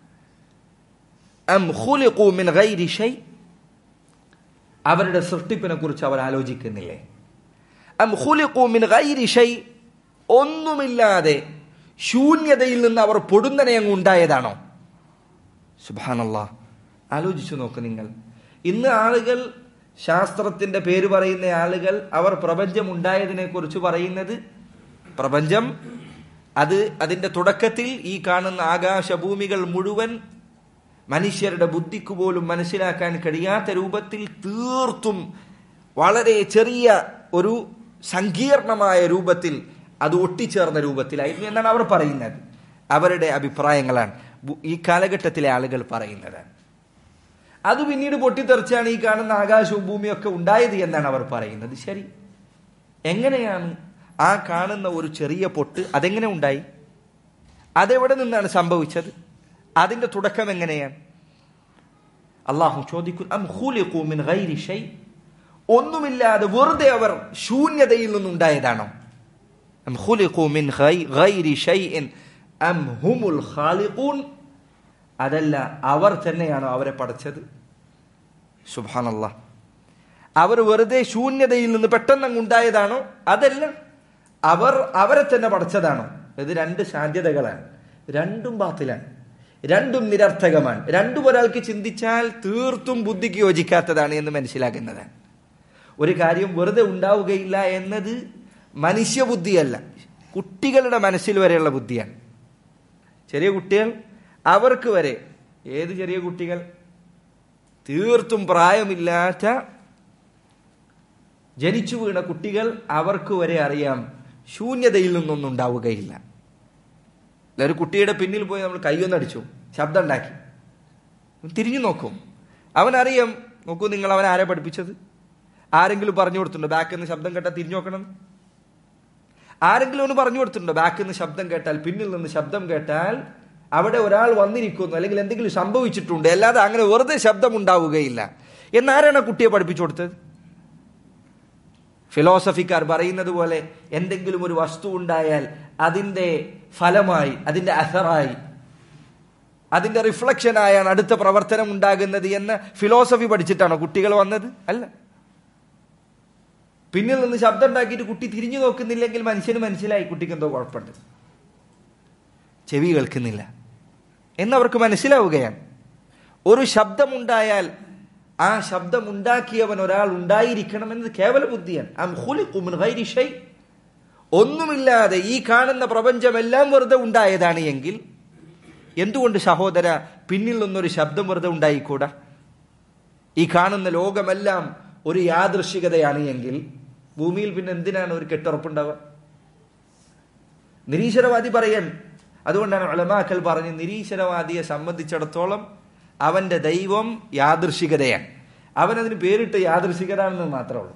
അം ഖുലിഖു മിൻ ഗൈരി ഷൈ അവരുടെ സൃഷ്ടിപ്പിനെ കുറിച്ച് അവർ ആലോചിക്കുന്നില്ലേ അം ഖുലിഖു മിൻ ഗൈരി ഷൈ ഒന്നുമില്ലാതെ ശൂന്യതയിൽ നിന്ന് അവർ പൊടുന്നനെ അങ്ങ് ഉണ്ടായതാണോ സുബാനല്ലാ ആലോചിച്ചു നോക്ക് നിങ്ങൾ ഇന്ന് ആളുകൾ ശാസ്ത്രത്തിന്റെ പേര് പറയുന്ന ആളുകൾ അവർ പ്രപഞ്ചം ഉണ്ടായതിനെ കുറിച്ച് പറയുന്നത് പ്രപഞ്ചം അത് അതിന്റെ തുടക്കത്തിൽ ഈ കാണുന്ന ആകാശഭൂമികൾ മുഴുവൻ മനുഷ്യരുടെ ബുദ്ധിക്ക് പോലും മനസ്സിലാക്കാൻ കഴിയാത്ത രൂപത്തിൽ തീർത്തും വളരെ ചെറിയ ഒരു സങ്കീർണമായ രൂപത്തിൽ അത് ഒട്ടിച്ചേർന്ന രൂപത്തിലായിരുന്നു എന്നാണ് അവർ പറയുന്നത് അവരുടെ അഭിപ്രായങ്ങളാണ് ബു- ഈ കാലഘട്ടത്തിലെ ആളുകൾ പറയുന്നത് അത് പിന്നീട് പൊട്ടിത്തെറിച്ചാണ് ഈ കാണുന്ന ആകാശവും ഭൂമിയും ഒക്കെ ഉണ്ടായത് എന്നാണ് അവർ പറയുന്നത് ശരി എങ്ങനെയാണ് ആ കാണുന്ന ഒരു ചെറിയ പൊട്ട് അതെങ്ങനെ ഉണ്ടായി അതെവിടെ നിന്നാണ് സംഭവിച്ചത് അതിന്റെ തുടക്കം എങ്ങനെയാണ് അള്ളാഹു ചോദിക്കും അം ഖുലിഖു മിൻ ഗൈരി ഷൈ ഒന്നുമില്ലാതെ വെറുതെ അവർ ശൂന്യതയിൽ നിന്നുണ്ടായതാണോ അം ഖുലിഖു മിൻ ഗൈ- ഗൈരി ഷൈഇൻ അം ഹുമുൽ ഖാലിഖൂൻ അതല്ല അവർ തന്നെയാണോ അവരെ പഠിച്ചത് സുബാനല്ല അവർ വെറുതെ ശൂന്യതയിൽ നിന്ന് പെട്ടെന്ന് അങ്ങ് ഉണ്ടായതാണോ അതല്ല അവർ അവരെ തന്നെ പഠിച്ചതാണോ ഇത് രണ്ട് സാധ്യതകളാണ് രണ്ടും ബാത്തിലാണ് രണ്ടും നിരർത്ഥകമാണ് രണ്ടും ഒരാൾക്ക് ചിന്തിച്ചാൽ തീർത്തും ബുദ്ധിക്ക് യോജിക്കാത്തതാണ് എന്ന് മനസ്സിലാക്കുന്നതാണ് ഒരു കാര്യം വെറുതെ ഉണ്ടാവുകയില്ല എന്നത് മനുഷ്യബുദ്ധിയല്ല കുട്ടികളുടെ മനസ്സിൽ വരെയുള്ള ബുദ്ധിയാണ് ചെറിയ കുട്ടികൾ അവർക്ക് വരെ ഏത് ചെറിയ കുട്ടികൾ തീർത്തും പ്രായമില്ലാത്ത ജനിച്ചു വീണ കുട്ടികൾ അവർക്ക് വരെ അറിയാം ശൂന്യതയിൽ നിന്നൊന്നും ഉണ്ടാവുകയില്ല അല്ല, ഒരു കുട്ടിയുടെ പിന്നിൽ പോയി നമ്മൾ കൈയൊന്നടിച്ചു ശബ്ദം ഉണ്ടാക്കി തിരിഞ്ഞു നോക്കും അവനറിയാം നോക്കൂ നിങ്ങൾ അവൻ ആരെ പഠിപ്പിച്ചത് ആരെങ്കിലും പറഞ്ഞു കൊടുത്തിട്ടുണ്ടോ ബാക്കിൽ നിന്ന് ശബ്ദം കേട്ടാൽ തിരിഞ്ഞു നോക്കണം ആരെങ്കിലും അവന് പറഞ്ഞു കൊടുത്തിട്ടുണ്ടോ ബാക്കിൽ നിന്ന് ശബ്ദം കേട്ടാൽ പിന്നിൽ നിന്ന് ശബ്ദം കേട്ടാൽ അവിടെ ഒരാൾ വന്നിരിക്കുന്നു അല്ലെങ്കിൽ എന്തെങ്കിലും സംഭവിച്ചിട്ടുണ്ട് അല്ലാതെ അങ്ങനെ വെറുതെ ശബ്ദം ഉണ്ടാവുകയില്ല എന്നാരാണ് ആ കുട്ടിയെ പഠിപ്പിച്ചു കൊടുത്തത് ഫിലോസഫിക്കാർ പറയുന്നത് പോലെ എന്തെങ്കിലും ഒരു വസ്തു ഉണ്ടായാൽ അതിന്റെ ഫലമായി അതിന്റെ അസറായി അതിന്റെ റിഫ്ലക്ഷനായാണ് അടുത്ത പ്രവർത്തനം ഉണ്ടാകുന്നത് എന്ന് ഫിലോസഫി പഠിച്ചിട്ടാണോ കുട്ടികൾ വന്നത് അല്ല പിന്നിൽ നിന്ന് ശബ്ദം ഉണ്ടാക്കിയിട്ട് കുട്ടി തിരിഞ്ഞു നോക്കുന്നില്ലെങ്കിൽ മനുഷ്യന് മനസ്സിലായി കുട്ടിക്ക് എന്തോ കുഴപ്പമുണ്ട് ചെവി കേൾക്കുന്നില്ല എന്നവർക്ക് മനസ്സിലാവുകയാണ് ഒരു ശബ്ദമുണ്ടായാൽ ആ ശബ്ദം ഉണ്ടാക്കിയവൻ ഒരാൾ ഉണ്ടായിരിക്കണമെന്നത് കേവല ബുദ്ധിയാണ് അം ഖുലിഖു മിൻ ഗൈരി ഷൈ. ഒന്നുമില്ലാതെ ഈ കാണുന്ന പ്രപഞ്ചമെല്ലാം വെറുതെ ഉണ്ടായതാണ് എങ്കിൽ എന്തുകൊണ്ട് സഹോദര പിന്നിൽ നിന്നൊരു ശബ്ദം വെറുതെ ഉണ്ടായിക്കൂടാ ഈ കാണുന്ന ലോകമെല്ലാം ഒരു യാദൃശികതയാണ് എങ്കിൽ ഭൂമിയിൽ പിന്നെ എന്തിനാണ് ഒരു കെട്ടുറപ്പുണ്ടാവുക നിരീശ്വരവാദി പറയാൻ അതുകൊണ്ടാണ് അളമാക്കൽ പറഞ്ഞ് നിരീശ്വരവാദിയെ സംബന്ധിച്ചിടത്തോളം അവന്റെ ദൈവം യാദൃശികതയാണ് അവൻ അതിന് പേരിട്ട് യാദൃശികതാണെന്ന് മാത്രമേ ഉള്ളൂ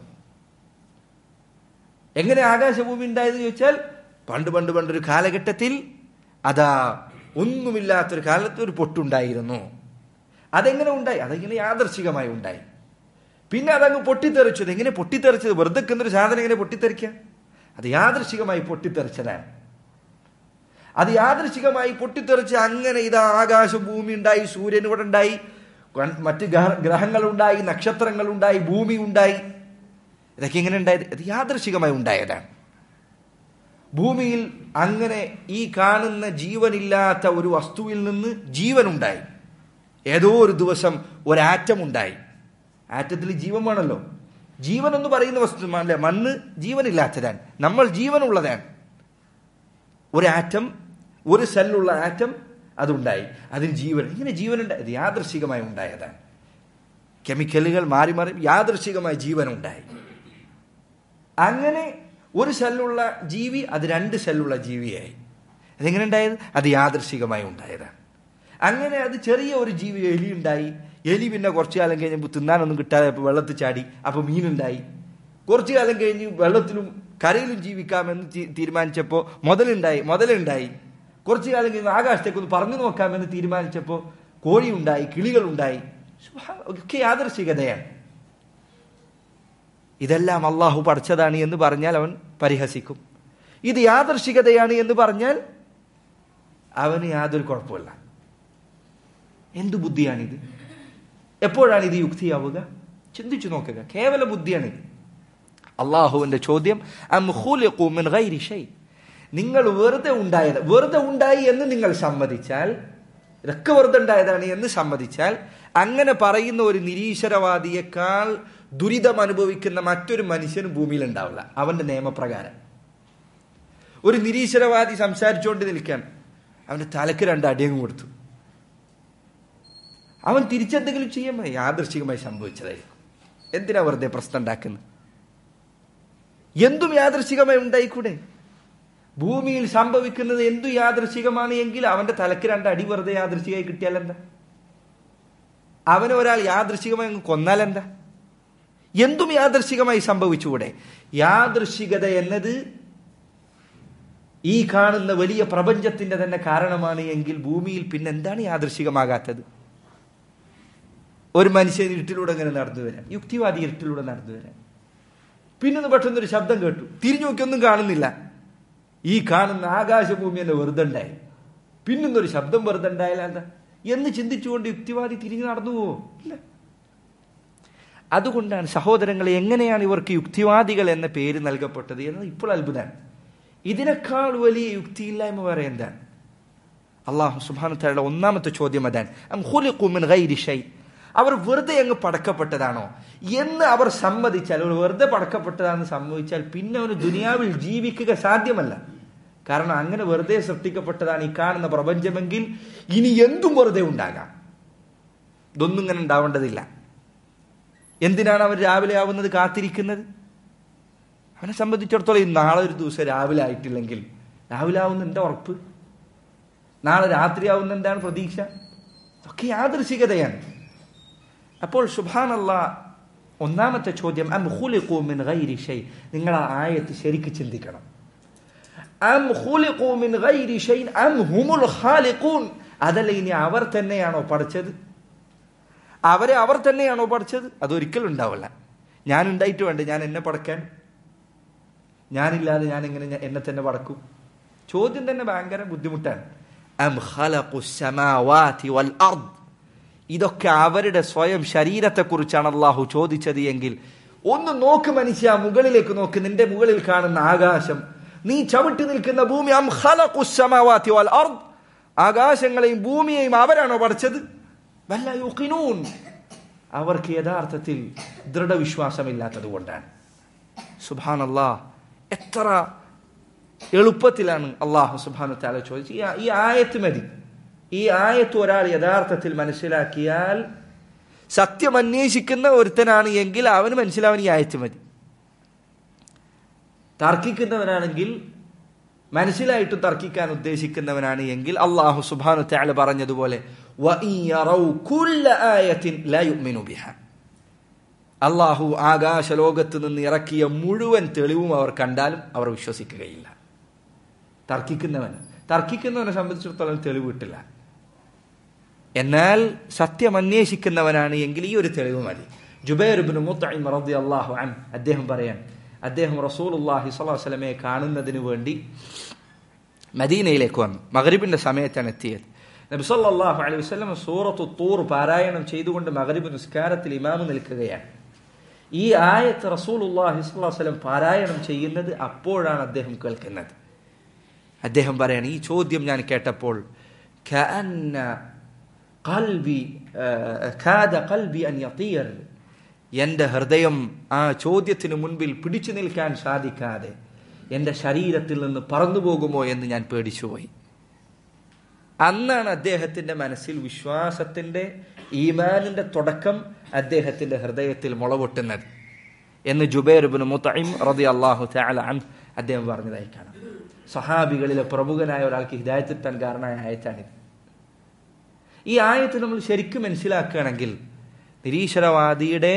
എങ്ങനെ ആകാശഭൂമി ഉണ്ടായത് ചോദിച്ചാൽ പണ്ട് പണ്ട് പണ്ടൊരു കാലഘട്ടത്തിൽ അതാ ഒന്നുമില്ലാത്തൊരു കാലത്ത് ഒരു പൊട്ടുണ്ടായിരുന്നു അതെങ്ങനെ ഉണ്ടായി അതെങ്ങനെ യാദർശികമായി ഉണ്ടായി പിന്നെ അതങ്ങ് പൊട്ടിത്തെറിച്ചത് എങ്ങനെ പൊട്ടിത്തെറിച്ചത് വെറുതെ ഒരു സാധനം എങ്ങനെ പൊട്ടിത്തെറിക്കുക അത് യാദൃശികമായി പൊട്ടിത്തെറിച്ചതാണ് അത് യാദൃശികമായി പൊട്ടിത്തെറിച്ച് അങ്ങനെ ഇതാ ആകാശം ഭൂമി ഉണ്ടായി സൂര്യൻ ഇവിടെ ഉണ്ടായി ഗ- മറ്റ് ഗ്രഹ- ഗ്രഹങ്ങളുണ്ടായി നക്ഷത്രങ്ങളുണ്ടായി ഭൂമി ഉണ്ടായി ഇതൊക്കെ എങ്ങനെ ഉണ്ടായത് ഇത് യാദൃശികമായി ഉണ്ടായതാണ് ഭൂമിയിൽ അങ്ങനെ ഈ കാണുന്ന ജീവനില്ലാത്ത ഒരു വസ്തുവിൽ നിന്ന് ജീവൻ ഉണ്ടായി ഏതോ ഒരു ദിവസം ഒരാറ്റം ഉണ്ടായി ആറ്റത്തിൽ ജീവൻ വേണമല്ലോ ജീവൻ എന്ന് പറയുന്ന വസ്തു അല്ലെ മണ്ണ് ജീവനില്ലാത്തതാണ് നമ്മൾ ജീവനുള്ളതാണ് ഒരു ആറ്റം ഒരു സെല്ലുള്ള ആറ്റം അതുണ്ടായി അതിന് ജീവൻ ഇങ്ങനെ ജീവൻ ഉണ്ടായി അത് യാദൃശികമായി ഉണ്ടായതാണ് കെമിക്കലുകൾ മാറി മാറി യാദൃശികമായി ജീവൻ ഉണ്ടായി അങ്ങനെ ഒരു സെല്ലുള്ള ജീവി അത് രണ്ട് സെല്ലുള്ള ജീവിയായി അതെങ്ങനെ ഉണ്ടായത് അത് യാദൃശികമായി ഉണ്ടായതാണ് അങ്ങനെ അത് ചെറിയ ഒരു ജീവി എലി ഉണ്ടായി എലി പിന്നെ കുറച്ചു കാലം കഴിഞ്ഞപ്പോൾ തിന്നാനൊന്നും കിട്ടാതെ അപ്പോൾ വെള്ളത്തിൽ ചാടി അപ്പോൾ മീനുണ്ടായി കുറച്ചു കാലം കഴിഞ്ഞ് വെള്ളത്തിലും കരയിലും ജീവിക്കാമെന്ന് തീ- തീരുമാനിച്ചപ്പോൾ മുതലുണ്ടായി മുതലുണ്ടായി കുറച്ചു കാലം കഴിഞ്ഞ് ആകാശത്തേക്കൊന്ന് പറഞ്ഞു നോക്കാമെന്ന് തീരുമാനിച്ചപ്പോൾ കോഴി ഉണ്ടായി കിളികളുണ്ടായി സുബ്ഹാന- ഒക്കെ യാദൃശികതയാണ് ഇതെല്ലാം അള്ളാഹു പഠിച്ചതാണ് എന്ന് പറഞ്ഞാൽ അവൻ പരിഹസിക്കും ഇത് യാദർശികതയാണ് എന്ന് പറഞ്ഞാൽ അവന് യാതൊരു കുഴപ്പമില്ല എന്തു ബുദ്ധിയാണിത് എപ്പോഴാണ് ഇത് യുക്തിയാവുക ചിന്തിച്ചു നോക്കുക കേവല ബുദ്ധിയാണിത് അള്ളാഹുവിന്റെ ചോദ്യം അം ഖുലിഖു മിൻ ഗൈരി ഷൈ നിങ്ങൾ വെറുതെ ഉണ്ടായത് വെറുതെ ഉണ്ടായി എന്ന് നിങ്ങൾ സമ്മതിച്ചാൽ ഇതൊക്കെ വെറുതെ ഉണ്ടായതാണ് എന്ന് സമ്മതിച്ചാൽ അങ്ങനെ പറയുന്ന ഒരു നിരീശ്വരവാദിയേക്കാൾ ദുരിതം അനുഭവിക്കുന്ന മറ്റൊരു മനുഷ്യനും ഭൂമിയിൽ ഉണ്ടാവില്ല അവന്റെ നിയമപ്രകാരം ഒരു നിരീശ്വരവാദി സംസാരിച്ചുകൊണ്ട് നിൽക്കാൻ അവന്റെ തലക്ക് രണ്ട് അടിയങ്ങ് കൊടുത്തു അവൻ തിരിച്ചെന്തെങ്കിലും ചെയ്യുമ്പോൾ യാദൃശികമായി സംഭവിച്ചതായിരിക്കും എന്തിനാ വെറുതെ പ്രശ്നം ഉണ്ടാക്കുന്നത് എന്തും യാദൃശികമായി ഉണ്ടായിക്കൂടെ ഭൂമിയിൽ സംഭവിക്കുന്നത് എന്തു യാദൃശികമാണ് എങ്കിൽ അവന്റെ തലക്ക് രണ്ട് അടി വെറുതെ യാദൃശികമായി കിട്ടിയാൽ എന്താ അവനെ ഒരാൾ യാദൃശികമായി അങ്ങ് കൊന്നാൽ എന്താ എന്തും യാദൃശികമായി സംഭവിച്ചുകൂടെ യാദൃശികത എന്നത് ഈ കാണുന്ന വലിയ പ്രപഞ്ചത്തിന്റെ തന്നെ കാരണമാണ് എങ്കിൽ ഭൂമിയിൽ പിന്നെ എന്താണ് യാദൃശികമാകാത്തത് ഒരു മനുഷ്യൻ ഇരുട്ടിലൂടെ ഇങ്ങനെ നടന്നു വരാം യുക്തിവാദി ഇരുട്ടിലൂടെ നടന്നു വരാം പിന്നെ പെട്ടെന്ന് ഒരു ശബ്ദം കേട്ടു തിരിഞ്ഞു നോക്കിയൊന്നും കാണുന്നില്ല ഈ കാണുന്ന ആകാശഭൂമി എന്നെ വെറുതെ ഉണ്ടായി പിന്നൊന്നൊരു ശബ്ദം വെറുതെ ഉണ്ടായാൽ എന്താ എന്ന് ചിന്തിച്ചുകൊണ്ട് യുക്തിവാദി തിരിഞ്ഞു നടന്നു പോവോ ഇല്ല അതുകൊണ്ടാണ് സഹോദരങ്ങളെ എങ്ങനെയാണ് ഇവർക്ക് യുക്തിവാദികൾ എന്ന പേര് നൽകപ്പെട്ടത് എന്നത് ഇപ്പോൾ അത്ഭുതമാണ് ഇതിനേക്കാൾ വലിയ യുക്തിയില്ലായ്മ വേറെ എന്താണ് അള്ളാഹു സുബാനത്തയുടെ ഒന്നാമത്തെ ചോദ്യം അതാണ് അം ഖുലിഖു മിൻ ഗൈരി ഷൈ അവർ വെറുതെ അങ്ങ് പടക്കപ്പെട്ടതാണോ എന്ന് അവർ സമ്മതിച്ചാൽ അവർ വെറുതെ പടക്കപ്പെട്ടതാണെന്ന് സമ്മതിച്ചാൽ പിന്നെ അവന് ദുനിയാവിൽ ജീവിക്കുക സാധ്യമല്ല കാരണം അങ്ങനെ വെറുതെ സൃഷ്ടിക്കപ്പെട്ടതാണ് ഈ കാണുന്ന പ്രപഞ്ചമെങ്കിൽ ഇനി എന്തും വെറുതെ ഉണ്ടാകാം ഇതൊന്നും ഇങ്ങനെ ഉണ്ടാവേണ്ടതില്ല എന്തിനാണ് അവൻ രാവിലെ ആവുന്നത് കാത്തിരിക്കുന്നത് അവനെ സംബന്ധിച്ചിടത്തോളം ഈ നാളെ ഒരു ദിവസം രാവിലെ ആയിട്ടില്ലെങ്കിൽ രാവിലെ ആവുന്ന എന്താ ഉറപ്പ് നാളെ രാത്രി ആവുന്ന എന്താണ് പ്രതീക്ഷ ഒക്കെ യാദൃശികതയാണ് അപ്പോൾ സുബാനല്ല ഒന്നാമത്തെ ചോദ്യം അം ഖുലിഖൂ മിൻ ഗൈരി ഷൈ നിങ്ങൾ ആ ആയത്ത് ശരിക്ക് ചിന്തിക്കണം അം ഖുലിഖൂ മിൻ ഗൈരി ഷൈ അം ഹുമുൽ ഖാലിഖൂൻ അതല്ല ഇനി അവർ തന്നെയാണോ പഠിച്ചത് അവരെ അവർ തന്നെയാണോ പഠിച്ചത് അതൊരിക്കലും ഉണ്ടാവില്ല ഞാൻ ഉണ്ടായിട്ട് വേണ്ട ഞാൻ എന്നെ പടക്കാൻ ഞാനില്ലാതെ ഞാൻ എങ്ങനെ ഞാൻ എന്നെ തന്നെ പടക്കും ചോദ്യം തന്നെ ഭയങ്കര ബുദ്ധിമുട്ടാണ് അം ഖലഖു സമാവാതി വൽ അർദ് ഇതൊക്കെ അവരുടെ സ്വയം ശരീരത്തെക്കുറിച്ചാണ് അള്ളാഹു ചോദിച്ചത് എങ്കിൽ ഒന്ന് നോക്ക് മനുഷ്യ മുകളിലേക്ക് നോക്ക് നിന്റെ മുകളിൽ കാണുന്ന ആകാശം നീ ചവിട്ടി നിൽക്കുന്ന ഭൂമി അം ഖലഖു സമാവാതി വൽ അർദ് ആകാശങ്ങളെയും ഭൂമിയെയും അവരാണോ പഠിച്ചത് വല്ല യുഖിനൂൻ അവർക്ക് യഥാർത്ഥത്തിൽ ദൃഢവിശ്വാസമില്ലാത്തത് കൊണ്ടാണ് സുബാനല്ലാ എത്ര എളുപ്പത്തിലാണ് അള്ളാഹു സുബാനു താല ചോദിച്ചത് ഈ ആ- ഈ ആയത്ത് മതി ഈ ആയത്ത് ഒരാൾ യഥാർത്ഥത്തിൽ മനസ്സിലാക്കിയാൽ സത്യം അന്വേഷിക്കുന്ന ഒരുത്തനാണ് എങ്കിൽ അവന് മനസ്സിലാവാൻ ഈ ആയത്ത് മതി തർക്കിക്കുന്നവനാണെങ്കിൽ മനസ്സിലായിട്ടും തർക്കിക്കാൻ ഉദ്ദേശിക്കുന്നവനാണ് എങ്കിൽ അള്ളാഹു സുബാനു താല പറഞ്ഞതുപോലെ "വഇൻ യറൗ കുല്ല ആയത്തിൻ ലാ യുഅ്മിനു ബിഹാ." അള്ളാഹു ആകാശ ലോകത്ത് നിന്ന് ഇറക്കിയ മുഴുവൻ തെളിവും അവർ കണ്ടാലും അവർ വിശ്വസിക്കുകയില്ല തർക്കിക്കുന്നവൻ തർക്കിക്കുന്നവനെ സംബന്ധിച്ചിടത്തോളം തെളിവ് കിട്ടില്ല എന്നാൽ സത്യം അന്വേഷിക്കുന്നവനാണ് എങ്കിൽ ഈ ഒരു തെളിവ് മതി ജുബൈർബിന് മുത്തഇം റതി അള്ളാഹു അൻ അദ്ദേഹം പറയാൻ അദ്ദേഹം റസൂലുള്ളാഹി സ്വല്ലല്ലാഹു അലൈഹി വസല്ലമയെ കാണുന്നതിന് വേണ്ടി മദീനയിലേക്ക് വന്നു മഗ്രിബിന്റെ സമയത്താണ് എത്തിയത് നബി സല്ലല്ലാഹു അലൈഹി വസല്ലം സൂറത്തു തൂർ പാരായണം ചെയ്തുകൊണ്ട് മഗ്രിബ് നിസ്കാരത്തിൽ ഇമാമ് നിൽക്കുകയാണ് ഈ ആയത്ത് റസൂലുള്ളാഹി സ്വല്ലല്ലാഹു അലൈഹി വസല്ലം പാരായണം ചെയ്യുന്നത് അപ്പോഴാണ് അദ്ദേഹം കേൾക്കുന്നത് അദ്ദേഹം പറയാണ് ഈ ചോദ്യം ഞാൻ കേട്ടപ്പോൾ كأن قلبي آه، كاد قلبي أن يطير എൻ്റെ ഹൃദയം ആ ചോദ്യത്തിന് മുൻപിൽ പിടിച്ചു നിൽക്കാൻ സാധിക്കാതെ എൻ്റെ ശരീരത്തിൽ നിന്ന് പറന്നു പോകുമോ എന്ന് ഞാൻ പേടിച്ചുപോയി അന്നാണ് അദ്ദേഹത്തിന്റെ മനസ്സിൽ വിശ്വാസത്തിന്റെ ഈമാനിന്റെ തുടക്കം അദ്ദേഹത്തിന്റെ ഹൃദയത്തിൽ മുളപൊട്ടുന്നത് എന്ന് ജുബൈർബിന് മുത്തഇം റതി അള്ളാഹു തആല അൻ അദ്ദേഹം പറഞ്ഞതായി കാണാം സഹാബികളിലെ പ്രമുഖനായ ഒരാൾക്ക് ഹിദായത്തിട്ടാൻ കാരണമായ ആയത്താണിത് ഈ ആയത്ത് നമ്മൾ ശരിക്കും മനസ്സിലാക്കുകയാണെങ്കിൽ നിരീശ്വരവാദിയുടെ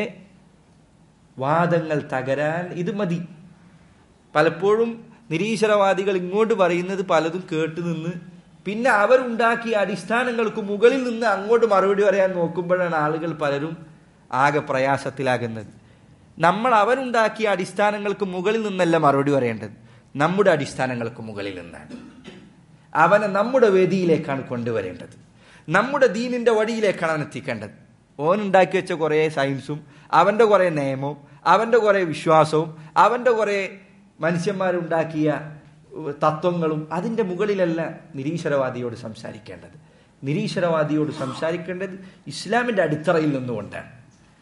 വാദങ്ങൾ തകരാൻ ഇത് മതി പലപ്പോഴും നിരീശ്വരവാദികൾ ഇങ്ങോട്ട് പറയുന്നത് പലതും കേട്ടു നിന്ന് പിന്നെ അവരുണ്ടാക്കിയ അടിസ്ഥാനങ്ങൾക്ക് മുകളിൽ നിന്ന് അങ്ങോട്ട് മറുപടി പറയാൻ നോക്കുമ്പോഴാണ് ആളുകൾ പലരും ആകെ പ്രയാസത്തിലാകുന്നത് നമ്മൾ അവരുണ്ടാക്കിയ അടിസ്ഥാനങ്ങൾക്ക് മുകളിൽ നിന്നല്ല മറുപടി പറയേണ്ടത് നമ്മുടെ അടിസ്ഥാനങ്ങൾക്ക് മുകളിൽ നിന്നാണ് അവനെ നമ്മുടെ വേദിയിലേക്കാണ് കൊണ്ടുവരേണ്ടത് നമ്മുടെ ദീനിന്റെ വഴിയിലേക്കാണ് അവൻ എത്തിക്കേണ്ടത് ഓൻ ഉണ്ടാക്കി വെച്ച കുറേ സയൻസും അവന്റെ കുറേ നിയമവും അവന്റെ കുറേ വിശ്വാസവും അവന്റെ കുറേ മനുഷ്യന്മാരുണ്ടാക്കിയ ഉം, തത്വങ്ങളും അതിന്റെ മുകളിലല്ല നിരീശ്വരവാദിയോട് സംസാരിക്കേണ്ടത് നിരീശ്വരവാദിയോട് സംസാരിക്കേണ്ടത് ഇസ്ലാമിന്റെ അടിത്തറയിൽ നിന്നുകൊണ്ടാണ്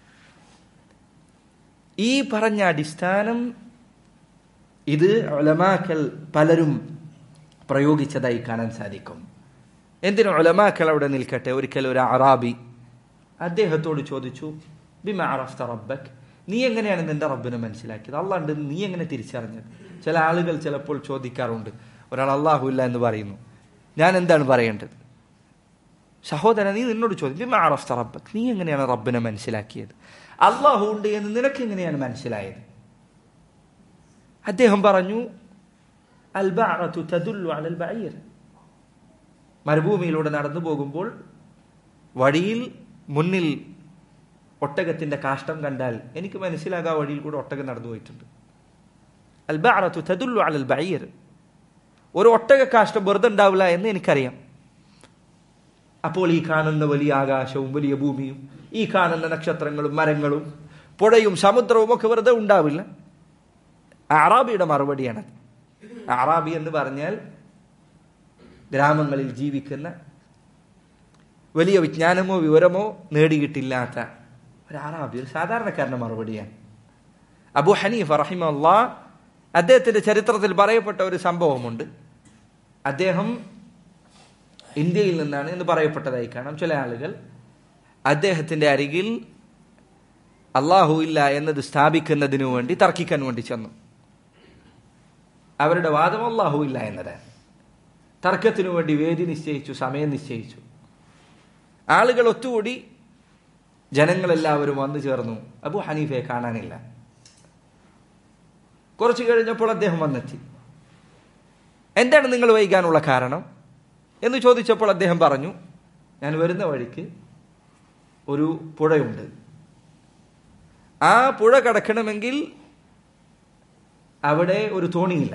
ഈ പറഞ്ഞ അടിസ്ഥാനം ഇത് ഉലമാക്കൾ പലരും പ്രയോഗിച്ചതായി കാണാൻ സാധിക്കും എന്തിനും ഉലമാക്കൾ അവിടെ നിൽക്കട്ടെ ഒരിക്കൽ ഒരു അറാബി അദ്ദേഹത്തോട് ചോദിച്ചു ബിമ അറഫ്ത റബ്ബക് നീ എങ്ങനെയാണ് നിന്റെ റബ്ബിനെ മനസ്സിലാക്കിയത് അള്ളാണ്ട് നീ എങ്ങനെ തിരിച്ചറിഞ്ഞത് ചില ആളുകൾ ചിലപ്പോൾ ചോദിക്കാറുണ്ട് ഒരാൾ അള്ളാഹു ഇല്ല എന്ന് പറയുന്നു ഞാൻ എന്താണ് പറയേണ്ടത് സഹോദരൻ നീ നിന്നോട് ചോദിക്കും ബിമ അറഫ്ത റബ്ബക് നീ എങ്ങനെയാണ് റബ്ബിനെ മനസ്സിലാക്കിയത് അള്ളാഹു ഉണ്ട് എന്ന് നിനക്ക് എങ്ങനെയാണ് മനസ്സിലായത് അദ്ദേഹം പറഞ്ഞു അൽ ബഅറത്തു തദുല്ലു അലൽ ബഈർ മരുഭൂമിയിലൂടെ നടന്നു പോകുമ്പോൾ വഴിയിൽ മുന്നിൽ ഒട്ടകത്തിന്റെ കാഷ്ടം കണ്ടാൽ എനിക്ക് മനസ്സിലാകാം ആ വഴിയിൽ കൂടെ ഒട്ടകം നടന്നു പോയിട്ടുണ്ട് അൽ ബഅറത്തു തദുല്ലു അലൽ ബഈർ ഒരു ഒട്ടക കാഷ്ടം വെറുതെ ഉണ്ടാവില്ല എന്ന് എനിക്കറിയാം അപ്പോൾ ഈ കാണുന്ന വലിയ ആകാശവും വലിയ ഭൂമിയും ഈ കാണുന്ന നക്ഷത്രങ്ങളും മരങ്ങളും പുഴയും സമുദ്രവും ഒക്കെ വെറുതെ ഉണ്ടാവില്ല അറാബിയുടെ മറുപടിയാണ് അറാബി എന്ന് പറഞ്ഞാൽ ഗ്രാമങ്ങളിൽ ജീവിക്കുന്ന വലിയ വിജ്ഞാനമോ വിവരമോ നേടിയിട്ടില്ലാത്ത ഒരു അറാബി ഒരു സാധാരണക്കാരന്റെ മറുപടിയാണ് അബു ഹനീഫ് റഹിമല്ല അദ്ദേഹത്തിന്റെ ചരിത്രത്തിൽ പറയപ്പെട്ട ഒരു സംഭവമുണ്ട് അദ്ദേഹം ഇന്ത്യയിൽ നിന്നാണ് എന്ന് പറയപ്പെട്ടതായി കാണാം ചില ആളുകൾ അദ്ദേഹത്തിന്റെ അരികിൽ അള്ളാഹു ഇല്ല എന്നത് സ്ഥാപിക്കുന്നതിനു വേണ്ടി തർക്കിക്കാൻ വേണ്ടി ചെന്നു അവരുടെ വാദം അള്ളാഹു ഇല്ല എന്നതാണ് തർക്കത്തിനു വേണ്ടി വേദി നിശ്ചയിച്ചു സമയം നിശ്ചയിച്ചു ആളുകൾ ഒത്തുകൂടി ജനങ്ങളെല്ലാവരും വന്നു ചേർന്നു അബു ഹനീഫയെ കാണാനില്ല കുറച്ചു കഴിഞ്ഞപ്പോൾ അദ്ദേഹം വന്നെത്തി എന്താണ് നിങ്ങൾ വൈകാനുള്ള കാരണം എന്ന് ചോദിച്ചപ്പോൾ അദ്ദേഹം പറഞ്ഞു ഞാൻ വരുന്ന വഴിക്ക് ഒരു പുഴയുണ്ട് ആ പുഴ കടക്കണമെങ്കിൽ അവിടെ ഒരു തോണിയില്ല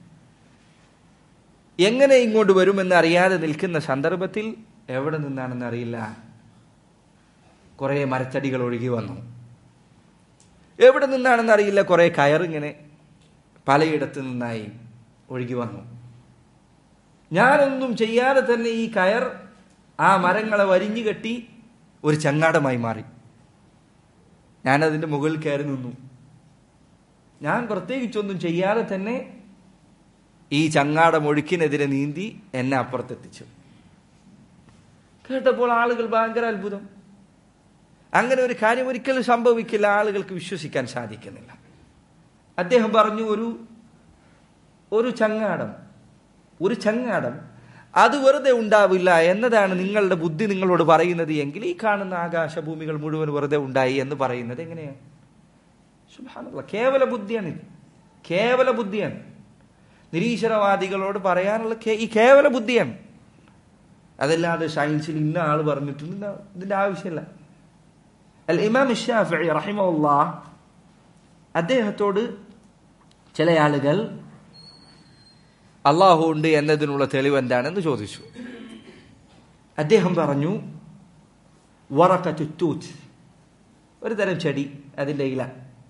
എങ്ങനെ ഇങ്ങോട്ട് വരുമെന്ന് അറിയാതെ നിൽക്കുന്ന സന്ദർഭത്തിൽ എവിടെ നിന്നാണെന്ന് അറിയില്ല കുറെ മരത്തടികൾ ഒഴുകി വന്നു എവിടെ നിന്നാണെന്ന് അറിയില്ല കുറെ കയറിങ്ങനെ പലയിടത്ത് നിന്നായി ഒഴുകി വന്നു ഞാനൊന്നും ചെയ്യാതെ തന്നെ ഈ കയർ ആ മരങ്ങളെ വരിഞ്ഞു കെട്ടി ഒരു ചങ്ങാടമായി മാറി ഞാനതിൻ്റെ മുകളിൽ കയറി നിന്നു ഞാൻ പ്രത്യേകിച്ചൊന്നും ചെയ്യാതെ തന്നെ ഈ ചങ്ങാടം ഒഴുക്കിനെതിരെ നീന്തി എന്നെ അപ്പുറത്തെത്തിച്ചു കേട്ടപ്പോൾ ആളുകൾ ഭയങ്കര അത്ഭുതം അങ്ങനെ ഒരു കാര്യം ഒരിക്കലും സംഭവിക്കില്ല ആളുകൾക്ക് വിശ്വസിക്കാൻ സാധിക്കുന്നില്ല അദ്ദേഹം പറഞ്ഞു ഒരു ഒരു ചങ്ങാടം ഒരു ചങ്ങാടം അത് വെറുതെ ഉണ്ടാവില്ല എന്നതാണ് നിങ്ങളുടെ ബുദ്ധി നിങ്ങളോട് പറയുന്നത് എങ്കിൽ ഈ കാണുന്ന ആകാശഭൂമികൾ മുഴുവൻ വെറുതെ ഉണ്ടായി എന്ന് പറയുന്നത് എങ്ങനെയാണ് സുബ്ഹാനല്ലാഹ് കേവല ബുദ്ധിയാണ് ഇത് കേവല ബുദ്ധിയാണ് നിരീശ്വരവാദികളോട് പറയാനുള്ള കേ- ഈ കേവല ബുദ്ധിയാണ് അതല്ലാതെ സയൻസിൽ ഇന്ന ആൾ പറഞ്ഞിട്ടുണ്ട് ഇന്ന- ഇതിന്റെ ആവശ്യമില്ല അൽ ഇമാം ഷാഫി റഹിമുല്ലാ അദ്ദേഹത്തോട് ചില ആളുകൾ അള്ളാഹു ഉണ്ട് എന്നതിനുള്ള തെളിവ് എന്താണെന്ന് ചോദിച്ചു അദ്ദേഹം പറഞ്ഞു വറക്കത്തുത്തൂത്ത് ഒരു തരം ചെടി അതിന്റെ ഇല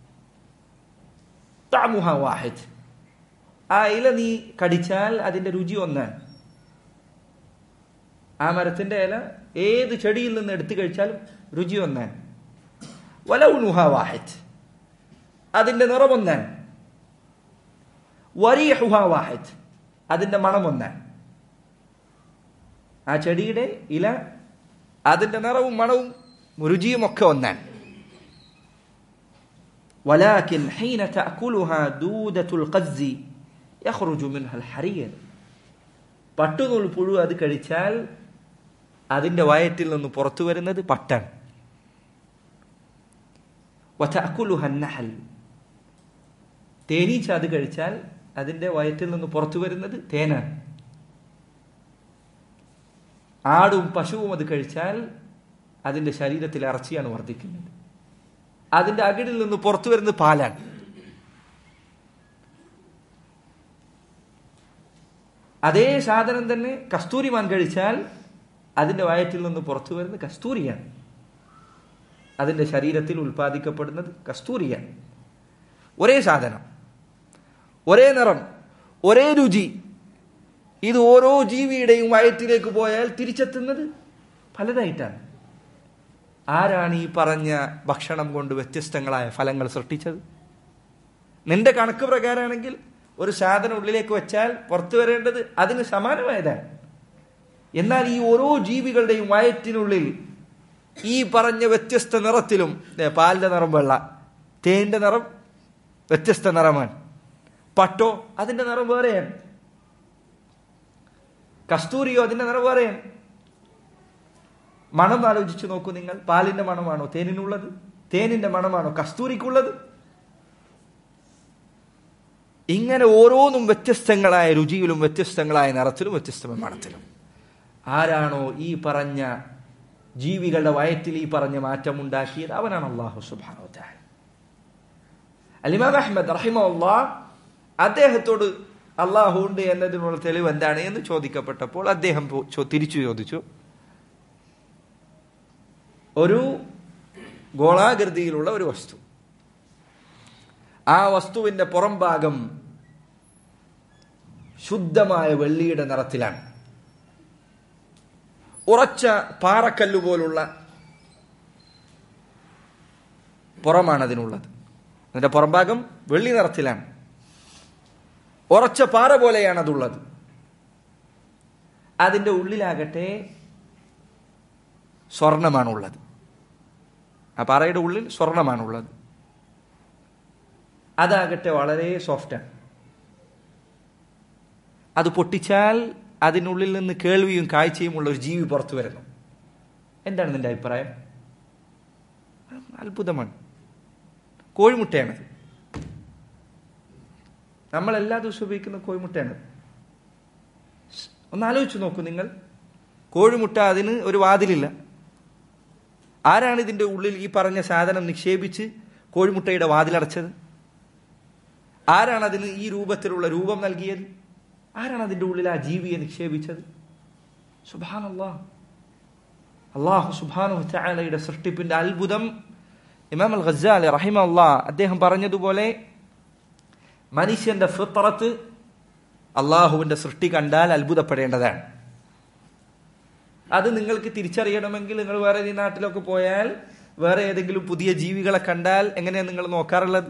തഅമുഹ വാഹിദ് ആ ഇല നീ കടിച്ചാൽ അതിന്റെ രുചി ഒന്നാണ് ആ മരത്തിന്റെ ഇല ഏത് ചെടിയിൽ നിന്ന് എടുത്തു കഴിച്ചാലും രുചി ഒന്നാണ് വലൗനുഹ വാഹിദ് അതിന്റെ നിറം ഒന്നാണ് വരീഹുഹ വാഹിദ് അതിന്റെ മണം ഒന്നാണ് ആ ചെടിയുടെ ഇല അതിന്റെ നിറവും മണവും രുചിയും ഒക്കെ ഒന്നാണ് ولكن حين تأكلها دودة القز يخرج منها الحرير പട്ടുനൂൽ പുഴു അത് കഴിച്ചാൽ അതിന്റെ വയറ്റിൽ നിന്ന് പുറത്തു വരുന്നത് പട്ടാണ് وتأكلها النحل തേനീച്ച അത് കഴിച്ചാൽ അതിന്റെ വയറ്റിൽ നിന്ന് പുറത്തു വരുന്നത് തേനാണ് ആടും പശുവും അത് കഴിച്ചാൽ അതിന്റെ ശരീരത്തിൽ ഇറച്ചിയാണ് വർദ്ധിക്കുന്നത് അതിന്റെ അകിടിൽ നിന്ന് പുറത്തു വരുന്നത് പാലാണ് അതേ സാധനം തന്നെ കസ്തൂരിമാൻ കഴിച്ചാൽ അതിന്റെ വയറ്റിൽ നിന്ന് പുറത്തു വരുന്നത് കസ്തൂരിയാണ് അതിന്റെ ശരീരത്തിൽ ഉൽപ്പാദിക്കപ്പെടുന്നത് കസ്തൂരിയാണ് ഒരേ സാധനം ഒരേ നിറം ഒരേ രുചി ഇത് ഓരോ ജീവിയുടെയും വയറ്റിലേക്ക് പോയാൽ തിരിച്ചെത്തുന്നത് പലതായിട്ടാണ് ആരാണ് ഈ പറഞ്ഞ ഭക്ഷണം കൊണ്ട് വ്യത്യസ്തങ്ങളായ ഫലങ്ങൾ സൃഷ്ടിച്ചത് നിന്റെ കണക്ക് പ്രകാരമാണെങ്കിൽ ഒരു സാധനം ഉള്ളിലേക്ക് വെച്ചാൽ പുറത്തു വരേണ്ടത് അതിന് സമാനമായതാണ് എന്നാൽ ഈ ഓരോ ജീവികളുടെയും വയറ്റിനുള്ളിൽ ഈ പറഞ്ഞ വ്യത്യസ്ത നിറത്തിലും ദേ പാലിന്റെ നിറം വെള്ള തേന്റെ നിറം വ്യത്യസ്ത നിറമാണ് പട്ടോ അതിന്റെ നിറം വേറെയാണ് കസ്തൂരിയോ അതിന്റെ നിറം വേറെയാണ് മണം ആലോചിച്ചു നോക്കൂ നിങ്ങൾ പാലിന്റെ മണമാണോ തേനിനുള്ളത് തേനിന്റെ മണമാണോ കസ്തൂരിക്കുള്ളത് ഇങ്ങനെ ഓരോന്നും വ്യത്യസ്തങ്ങളായ രുചിയിലും വ്യത്യസ്തങ്ങളായ നിറത്തിലും വ്യത്യസ്തമായ മണത്തിലും ആരാണോ ഈ പറഞ്ഞ ജീവികളുടെ വയറ്റിൽ ഈ പറഞ്ഞ മാറ്റം ഉണ്ടാക്കിയത് അവനാണ് അള്ളാഹു സുബാനോ അലിമാം അഹമ്മദ് റഹിമ അദ്ദേഹത്തോട് അള്ളാഹു ഉണ്ട് എന്നതിനുള്ള തെളിവ് എന്താണ് എന്ന് ചോദിക്കപ്പെട്ടപ്പോൾ അദ്ദേഹം പോ- ചോ- തിരിച്ചു ചോദിച്ചു ഒരു ഗോളാകൃതിയിലുള്ള ഒരു വസ്തു ആ വസ്തുവിന്റെ പുറം ഭാഗം ശുദ്ധമായ വെള്ളിയുടെ നിറത്തിലാണ് ഉറച്ച പാറക്കല്ല് പോലുള്ള പുറമാണ് അതിനുള്ളത് അതിന്റെ പുറംഭാഗം വെള്ളി നിറത്തിലാണ് ഉറച്ച പാറ പോലെയാണ് അതുള്ളത് അതിൻ്റെ ഉള്ളിലാകട്ടെ സ്വർണമാണുള്ളത് ആ പാറയുടെ ഉള്ളിൽ സ്വർണമാണുള്ളത് അതാകട്ടെ വളരെ സോഫ്റ്റാണ് അത് പൊട്ടിച്ചാൽ അതിനുള്ളിൽ നിന്ന് കേൾവിയും കാഴ്ചയും ഉള്ള ഒരു ജീവി പുറത്തു വരുന്നു എന്താണ് നിന്റെ അഭിപ്രായം അത്ഭുതമാണ് കോഴിമുട്ടയാണത് നമ്മൾ എല്ലാ ദിവസവും ഉപയോഗിക്കുന്ന കോഴിമുട്ടയാണത് ഒന്ന് ആലോചിച്ച് നോക്കൂ നിങ്ങൾ കോഴിമുട്ട അതിന് ഒരു വാതിലില്ല ആരാണ് ഇതിന്റെ ഉള്ളിൽ ഈ പറഞ്ഞ സാധനം നിക്ഷേപിച്ച് കോഴിമുട്ടയുടെ വാതിലടച്ചത് ആരാണ് അതിന് ഈ രൂപത്തിലുള്ള രൂപം നൽകിയത് ആരാണ് അതിന്റെ ഉള്ളിൽ ആ ജീവിയെ നിക്ഷേപിച്ചത് സുബാനല്ലാ അള്ളാഹു സുബാനു ചാലയുടെ സൃഷ്ടിപ്പിന്റെ അത്ഭുതം ഇമാം അൽ ഖസാലി റഹിമ അള്ളാ അദ്ദേഹം പറഞ്ഞതുപോലെ മനുഷ്യന്റെ ഫിത്രത്ത് അള്ളാഹുവിന്റെ സൃഷ്ടി കണ്ടാൽ അത്ഭുതപ്പെടേണ്ടതാണ് അത് നിങ്ങൾക്ക് തിരിച്ചറിയണമെങ്കിൽ നിങ്ങൾ വേറെ ഏതെങ്കിലും നാട്ടിലൊക്കെ പോയാൽ വേറെ ഏതെങ്കിലും പുതിയ ജീവികളെ കണ്ടാൽ എങ്ങനെയാണ് നിങ്ങൾ നോക്കാറുള്ളത്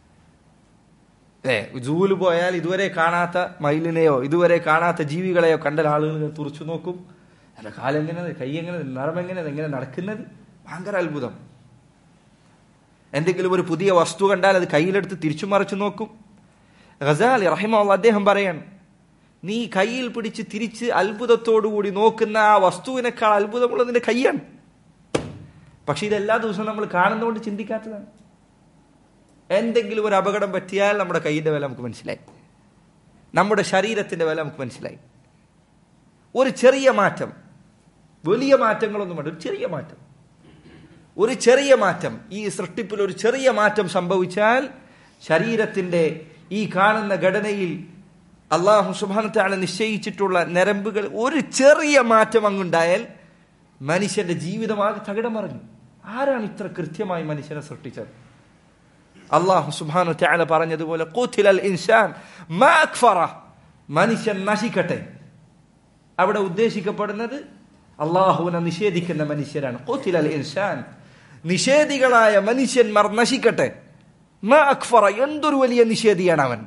ഏ ജൂല് പോയാൽ ഇതുവരെ കാണാത്ത മയിലിനെയോ ഇതുവരെ കാണാത്ത ജീവികളെയോ കണ്ടാൽ ആളുകൾ തുറച്ചു നോക്കും അതിന്റെ കാലെങ്ങനെ കൈ എങ്ങനെ നിറം എങ്ങനെ എങ്ങനെ നടക്കുന്നത് ഭയങ്കര അത്ഭുതം എന്തെങ്കിലും ഒരു പുതിയ വസ്തു കണ്ടാൽ അത് കയ്യിലെടുത്ത് തിരിച്ചു മറിച്ചു നോക്കും ഖസാലി റഹിമ അദ്ദേഹം പറയാൻ നീ കയ്യിൽ പിടിച്ച് തിരിച്ച് അത്ഭുതത്തോടുകൂടി നോക്കുന്ന ആ വസ്തുവിനേക്കാൾ അത്ഭുതമുള്ളത് നിന്റെ കൈയാണ് പക്ഷെ ഇതെല്ലാ ദിവസവും നമ്മൾ കാണുന്നതുകൊണ്ട് ചിന്തിക്കാത്തതാണ് എന്തെങ്കിലും ഒരു അപകടം പറ്റിയാൽ നമ്മുടെ കൈയിന്റെ വില നമുക്ക് മനസ്സിലായി നമ്മുടെ ശരീരത്തിന്റെ വില നമുക്ക് മനസ്സിലായി ഒരു ചെറിയ മാറ്റം വലിയ മാറ്റങ്ങളൊന്നും വേണ്ട ഒരു ചെറിയ മാറ്റം ഒരു ചെറിയ മാറ്റം ഈ സൃഷ്ടിപ്പിൽ ഒരു ചെറിയ മാറ്റം സംഭവിച്ചാൽ ശരീരത്തിന്റെ ഈ കാണുന്ന ഘടനയിൽ അള്ളാഹു സുബാനത്താണ് നിശ്ചയിച്ചിട്ടുള്ള നരമ്പുകൾ ഒരു ചെറിയ മാറ്റം അങ്ങുണ്ടായാൽ മനുഷ്യന്റെ ജീവിതമാകെ തകിടം മറിഞ്ഞു ആരാണ് ഇത്ര കൃത്യമായി മനുഷ്യനെ സൃഷ്ടിച്ചത് അള്ളാഹു സുബാനു ത്യാല പറഞ്ഞതുപോലെ കൂത്തിലൽ ഇൻസാൻ മനുഷ്യൻ നശിക്കട്ടെ അവിടെ ഉദ്ദേശിക്കപ്പെടുന്നത് അള്ളാഹുവിനെ നിഷേധിക്കുന്ന മനുഷ്യരാണ് കൂത്തിലൽ ഇൻസാൻ നിഷേധികളായ മനുഷ്യന്മാർ നശിക്കട്ടെ മാ അക്ഫറ എന്തൊരു വലിയ നിഷേധിയാണ് അവൻ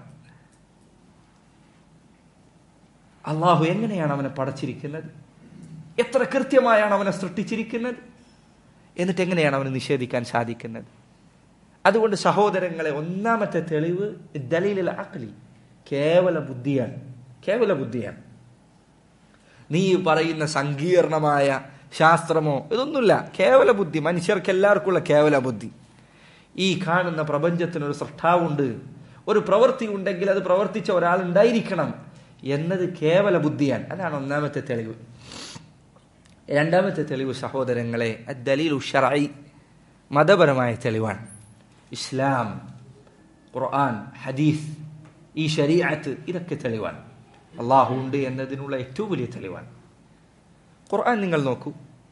അള്ളാഹു എങ്ങനെയാണ് അവനെ പടച്ചിരിക്കുന്നത് എത്ര കൃത്യമായാണ് അവനെ സൃഷ്ടിച്ചിരിക്കുന്നത് എന്നിട്ട് എങ്ങനെയാണ് അവന് നിഷേധിക്കാൻ സാധിക്കുന്നത് അതുകൊണ്ട് സഹോദരങ്ങളെ ഒന്നാമത്തെ തെളിവ് ദലീലിൽ അക്ലി കേവല ബുദ്ധിയാണ് കേവല ബുദ്ധിയാണ് നീ പറയുന്ന സങ്കീർണമായ ശാസ്ത്രമോ ഇതൊന്നുമില്ല കേവല ബുദ്ധി മനുഷ്യർക്ക് എല്ലാവർക്കുള്ള കേവല ബുദ്ധി ഈ കാണുന്ന പ്രപഞ്ചത്തിനൊരു സൃഷ്ടാവുണ്ട് ഒരു പ്രവൃത്തി ഉണ്ടെങ്കിൽ അത് പ്രവർത്തിച്ച ഒരാൾ ഉണ്ടായിരിക്കണം എന്നത് കേവല ബുദ്ധിയാണ് അതാണ് ഒന്നാമത്തെ തെളിവ് രണ്ടാമത്തെ തെളിവ് സഹോദരങ്ങളെ ദലീൽ ഉഷറായി മതപരമായ തെളിവാണ് ഇസ്ലാം ഖുർആൻ ഹദീസ് ഈ ശരീഅത്ത് ഇതൊക്കെ തെളിവാണ് അള്ളാഹു ഉണ്ട് എന്നതിനുള്ള ഏറ്റവും വലിയ തെളിവാണ് ഖുർആൻ നിങ്ങൾ നോക്കൂ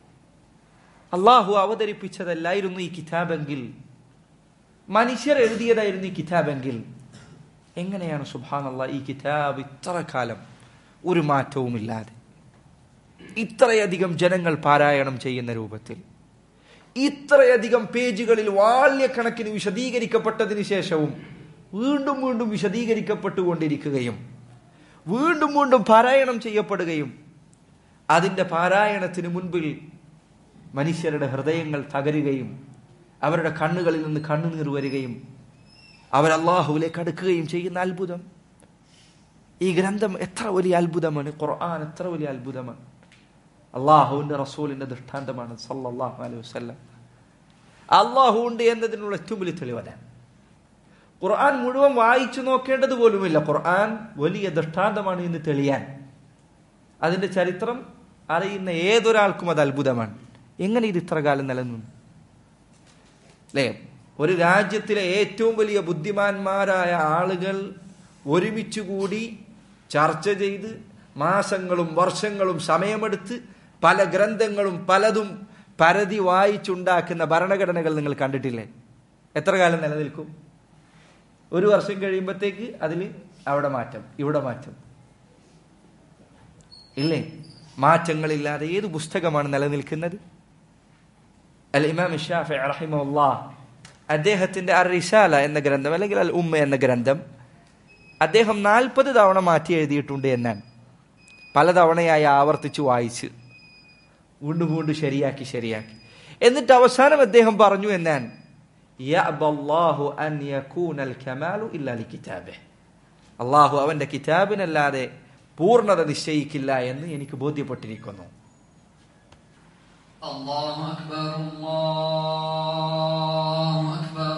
അള്ളാഹു അവതരിപ്പിച്ചതല്ലായിരുന്നു ഈ കിതാബെങ്കിൽ മനുഷ്യർ എഴുതിയതായിരുന്നു ഈ കിതാബെങ്കിൽ എങ്ങനെയാണ് സുബാൻ അള്ളാഹ് ഈ കിതാബ് ഇത്ര കാലം ഒരു മാറ്റവുമില്ലാതെ ഇത്രയധികം ജനങ്ങൾ പാരായണം ചെയ്യുന്ന രൂപത്തിൽ ഇത്രയധികം പേജുകളിൽ വാല്യക്കണക്കിന് വിശദീകരിക്കപ്പെട്ടതിന് ശേഷവും വീണ്ടും വീണ്ടും വിശദീകരിക്കപ്പെട്ടുകൊണ്ടിരിക്കുകയും വീണ്ടും വീണ്ടും പാരായണം ചെയ്യപ്പെടുകയും അതിന്റെ പാരായണത്തിന് മുൻപിൽ മനുഷ്യരുടെ ഹൃദയങ്ങൾ തകരുകയും അവരുടെ കണ്ണുകളിൽ നിന്ന് കണ്ണുനീർ വരികയും അവർ അള്ളാഹുവിലേക്ക് അടുക്കുകയും ചെയ്യുന്ന അത്ഭുതം ഈ ഗ്രന്ഥം എത്ര വലിയ അത്ഭുതമാണ് ഖുർആൻ എത്ര വലിയ അത്ഭുതമാണ് അള്ളാഹുവിന്റെ റസൂലിന്റെ ദൃഷ്ടാന്തമാണ് സല്ലല്ലാഹു അലൈഹി വസല്ലം അള്ളാഹു ഉണ്ട് എന്നതിനുള്ള ഏറ്റവും വലിയ തെളിവതാണ് ഖുർആൻ മുഴുവൻ വായിച്ചു നോക്കേണ്ടത് പോലുമില്ല ഖുർആൻ വലിയ ദൃഷ്ടാന്തമാണ് ഇന്ന് തെളിയാൻ അതിന്റെ ചരിത്രം അറിയുന്ന ഏതൊരാൾക്കും അത് അത്ഭുതമാണ് എങ്ങനെ ഇത് ഇത്ര കാലം നിലനിന്നു അല്ലേ ഒരു രാജ്യത്തിലെ ഏറ്റവും വലിയ ബുദ്ധിമാന്മാരായ ആളുകൾ ഒരുമിച്ച് കൂടി ചർച്ച ചെയ്ത് മാസങ്ങളും വർഷങ്ങളും സമയമെടുത്ത് പല ഗ്രന്ഥങ്ങളും പലതും പരതി വായിച്ചുണ്ടാക്കുന്ന ഭരണഘടനകൾ നിങ്ങൾ കണ്ടിട്ടില്ലേ എത്ര കാലം നിലനിൽക്കും ഒരു വർഷം കഴിയുമ്പോഴത്തേക്ക് അതിൽ അവിടെ മാറ്റം ഇവിടെ മാറ്റം ഇല്ലേ മാറ്റങ്ങളില്ലാതെ ഏത് പുസ്തകമാണ് നിലനിൽക്കുന്നത് അൽ ഇമാം ഷാഫി റഹിമുല്ലാ അദ്ദേഹത്തിന്റെ അർ റിസാല എന്ന ഗ്രന്ഥം അല്ലെങ്കിൽ അൽ ഉമ്മ എന്ന ഗ്രന്ഥം അദ്ദേഹം നാൽപ്പത് തവണ മാറ്റി എഴുതിയിട്ടുണ്ട് എന്നാണ് പലതവണയായി ആവർത്തിച്ച് വായിച്ച് വീണ്ടും വീണ്ടും ശരിയാക്കി ശരിയാക്കി എന്നിട്ട് അവസാനം അദ്ദേഹം പറഞ്ഞു എന്നാൻ യഅബല്ലാഹു അൻ യകൂനൽ കമാലു ഇല്ലാ ലികിതാബിഹ് അള്ളാഹു അവന്റെ കിതാബിനല്ലാതെ പൂർണ്ണത നിശ്ചയിക്കില്ല എന്ന് എനിക്ക് ബോധ്യപ്പെട്ടിരിക്കുന്നു الله أكبر الله أكبر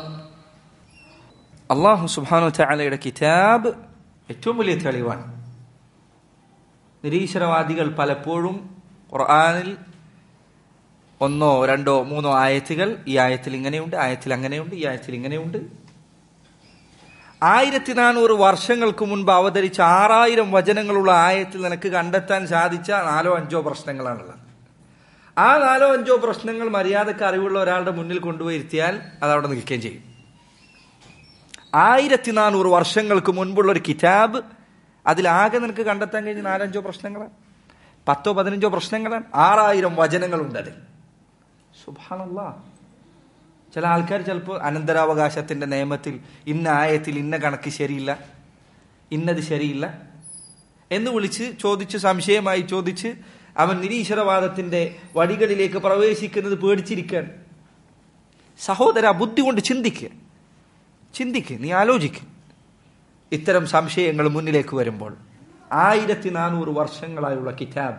അള്ളാഹു സുബാനു ചാലയുടെ കിതാബ് ഏറ്റവും വലിയ തെളിവാണ് നിരീശ്വരവാദികൾ പലപ്പോഴും ഖുർആനിൽ ഒന്നോ രണ്ടോ മൂന്നോ ആയത്തുകൾ ഈ ആയത്തിൽ ഇങ്ങനെയുണ്ട് ആയത്തിൽ അങ്ങനെയുണ്ട് ഈ ആയത്തിൽ ഇങ്ങനെയുണ്ട് ആയിരത്തി നാനൂറ് വർഷങ്ങൾക്ക് മുൻപ് അവതരിച്ച ആറായിരം വചനങ്ങളുള്ള ആയത്തിൽ നിനക്ക് കണ്ടെത്താൻ സാധിച്ച നാലോ അഞ്ചോ പ്രശ്നങ്ങളാണുള്ളത് ആ നാലോ അഞ്ചോ പ്രശ്നങ്ങൾ മര്യാദക്ക് അറിവുള്ള ഒരാളുടെ മുന്നിൽ കൊണ്ടുപോയി ഇരുത്തിയാൽ അത് അവിടെ നിൽക്കുകയും ചെയ്യും ആയിരത്തി നാനൂറ് വർഷങ്ങൾക്ക് മുൻപുള്ള ഒരു കിതാബ് അതിലാകെ നിനക്ക് കണ്ടെത്താൻ കഴിഞ്ഞ നാലഞ്ചോ പ്രശ്നങ്ങളാണ് പത്തോ പതിനഞ്ചോ പ്രശ്നങ്ങളാണ് ആറായിരം വചനങ്ങളുണ്ട് അതിൽ സുബാനല്ല ചില ആൾക്കാർ ചിലപ്പോൾ അനന്തരാവകാശത്തിന്റെ നിയമത്തിൽ ഇന്ന ആയത്തിൽ ഇന്ന കണക്ക് ശരിയില്ല ഇന്നത് ശരിയില്ല എന്ന് വിളിച്ച് ചോദിച്ച് സംശയമായി ചോദിച്ച് അവൻ നിരീശ്വരവാദത്തിന്റെ വടികളിലേക്ക് പ്രവേശിക്കുന്നത് പേടിച്ചിരിക്കാൻ സഹോദര ബുദ്ധി കൊണ്ട് ചിന്തിക്കുക ചിന്തിക്ക് നീ ആലോചിക്ക് ഇത്തരം സംശയങ്ങൾ മുന്നിലേക്ക് വരുമ്പോൾ ആയിരത്തി നാനൂറ് വർഷങ്ങളായുള്ള കിതാബ്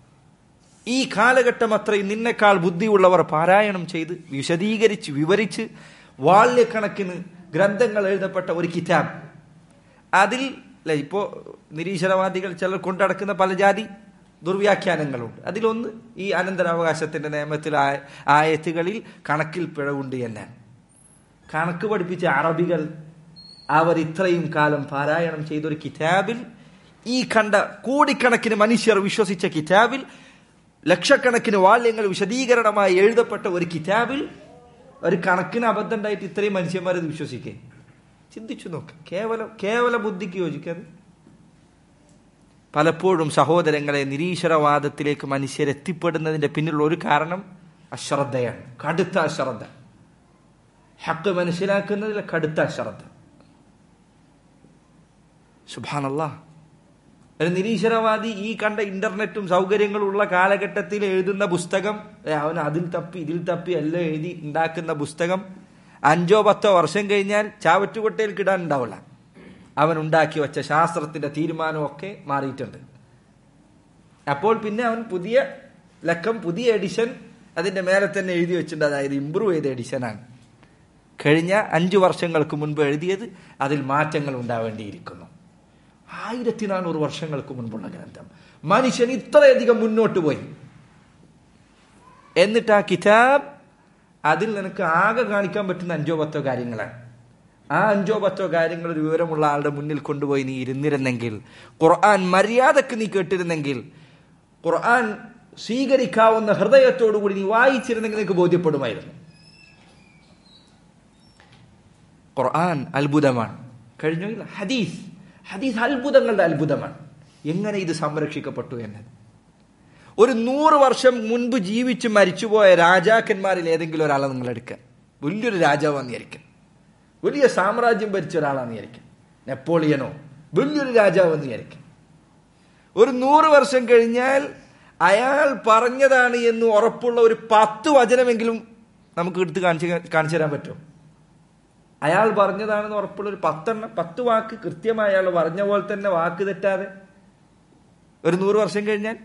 ഈ കാലഘട്ടം അത്രയും നിന്നെക്കാൾ ബുദ്ധിയുള്ളവർ പാരായണം ചെയ്ത് വിശദീകരിച്ച് വിവരിച്ച് വാള്യക്കണക്കിന് ഗ്രന്ഥങ്ങൾ എഴുതപ്പെട്ട ഒരു കിതാബ് അതിൽ അല്ലെ ഇപ്പോ നിരീശ്വരവാദികൾ ചിലർ കൊണ്ടടക്കുന്ന പല ജാതി ദുർവ്യാഖ്യാനങ്ങളുണ്ട് അതിലൊന്ന് ഈ അനന്തരാവകാശത്തിന്റെ നിയമത്തിൽ ആയ- ആയത്തുകളിൽ കണക്കിൽ പിഴവുണ്ട് എന്നാണ് കണക്ക് പഠിപ്പിച്ച അറബികൾ അവർ ഇത്രയും കാലം പാരായണം ചെയ്തൊരു കിതാബിൽ ഈ കണ്ട കോടിക്കണക്കിന് മനുഷ്യർ വിശ്വസിച്ച കിതാബിൽ ലക്ഷക്കണക്കിന് വാള്യങ്ങൾ വിശദീകരണമായി എഴുതപ്പെട്ട ഒരു കിതാബിൽ ഒരു കണക്കിന് അബദ്ധം ഉണ്ടായിട്ട് ഇത്രയും മനുഷ്യന്മാർ ഇത് വിശ്വസിക്കേ ചിന്തിച്ചു നോക്ക് കേവലം കേവല ബുദ്ധിക്ക് യോജിക്കാതെ പലപ്പോഴും സഹോദരങ്ങളെ നിരീശ്വരവാദത്തിലേക്ക് മനുഷ്യരെത്തിപ്പെടുന്നതിന്റെ പിന്നിലുള്ള ഒരു കാരണം അശ്രദ്ധയാണ് കടുത്ത അശ്രദ്ധ ഹക്ക് മനസ്സിലാക്കുന്നതിൽ കടുത്ത അശ്രദ്ധ സുബാനല്ല ഒരു നിരീശ്വരവാദി ഈ കണ്ട ഇന്റർനെറ്റും സൗകര്യങ്ങളും ഉള്ള കാലഘട്ടത്തിൽ എഴുതുന്ന പുസ്തകം ഏ, അവൻ അതിൽ തപ്പി ഇതിൽ തപ്പി എല്ലാം എഴുതി ഉണ്ടാക്കുന്ന പുസ്തകം അഞ്ചോ പത്തോ വർഷം കഴിഞ്ഞാൽ ചാവറ്റുകൊട്ടയിൽ കിടാൻ ഉണ്ടാവില്ല അവൻ ഉണ്ടാക്കി വെച്ച ശാസ്ത്രത്തിന്റെ തീരുമാനമൊക്കെ മാറിയിട്ടുണ്ട് അപ്പോൾ പിന്നെ അവൻ പുതിയ ലക്കം പുതിയ എഡിഷൻ അതിന്റെ മേലെ തന്നെ എഴുതി വെച്ചിട്ടുണ്ട് അതായത് ഇമ്പ്രൂവ് ചെയ്ത എഡിഷനാണ് കഴിഞ്ഞ അഞ്ചു വർഷങ്ങൾക്ക് മുൻപ് എഴുതിയത് അതിൽ മാറ്റങ്ങൾ ഉണ്ടാവേണ്ടിയിരിക്കുന്നു ആയിരത്തി നാനൂറ് വർഷങ്ങൾക്ക് മുൻപുള്ള ഗ്രന്ഥം മനുഷ്യൻ ഇത്രയധികം മുന്നോട്ട് പോയി എന്നിട്ട് ആ കിതാബ് അതിൽ നിനക്ക് ആകെ കാണിക്കാൻ പറ്റുന്ന അഞ്ചോ പത്തോ കാര്യങ്ങളാണ് ആ അഞ്ചോ പത്തോ കാര്യങ്ങൾ ഒരു വിവരമുള്ള ആളുടെ മുന്നിൽ കൊണ്ടുപോയി നീ ഇരുന്നിരുന്നെങ്കിൽ ഖുർആൻ മര്യാദക്ക് നീ കേട്ടിരുന്നെങ്കിൽ ഖുർആൻ സ്വീകരിക്കാവുന്ന ഹൃദയത്തോടുകൂടി നീ വായിച്ചിരുന്നെങ്കിൽ നിനക്ക് ബോധ്യപ്പെടുമായിരുന്നു ഖുർആൻ അത്ഭുതമാണ് കഴിഞ്ഞോ ഇല്ല ഹദീസ് ഹദീസ് അത്ഭുതങ്ങളുടെ അത്ഭുതമാണ് എങ്ങനെ ഇത് സംരക്ഷിക്കപ്പെട്ടു എന്നത് ഒരു നൂറ് വർഷം മുൻപ് ജീവിച്ച് മരിച്ചുപോയ രാജാക്കന്മാരിൽ ഏതെങ്കിലും ഒരാളെ നിങ്ങൾ എടുക്കുക വലിയൊരു രാജാവാന്ന് വിചാരിക്കുക വലിയ സാമ്രാജ്യം ഭരിച്ച ഒരാളാന്ന് വിചാരിക്കുക നെപ്പോളിയനോ വലിയൊരു രാജാവെന്ന് വിചാരിക്കുക ഒരു നൂറ് വർഷം കഴിഞ്ഞാൽ അയാൾ പറഞ്ഞതാണ് എന്ന് ഉറപ്പുള്ള ഒരു പത്ത് വചനമെങ്കിലും നമുക്ക് എടുത്ത് കാണിച്ച് കാണിച്ചു തരാൻ പറ്റുമോ അയാൾ പറഞ്ഞതാണെന്ന് ഉറപ്പുള്ള ഒരു പത്തെണ്ണം പത്ത് വാക്ക് കൃത്യമായി അയാൾ പറഞ്ഞ പോലെ തന്നെ വാക്ക് തെറ്റാതെ ഒരു നൂറ് വർഷം കഴിഞ്ഞാൽ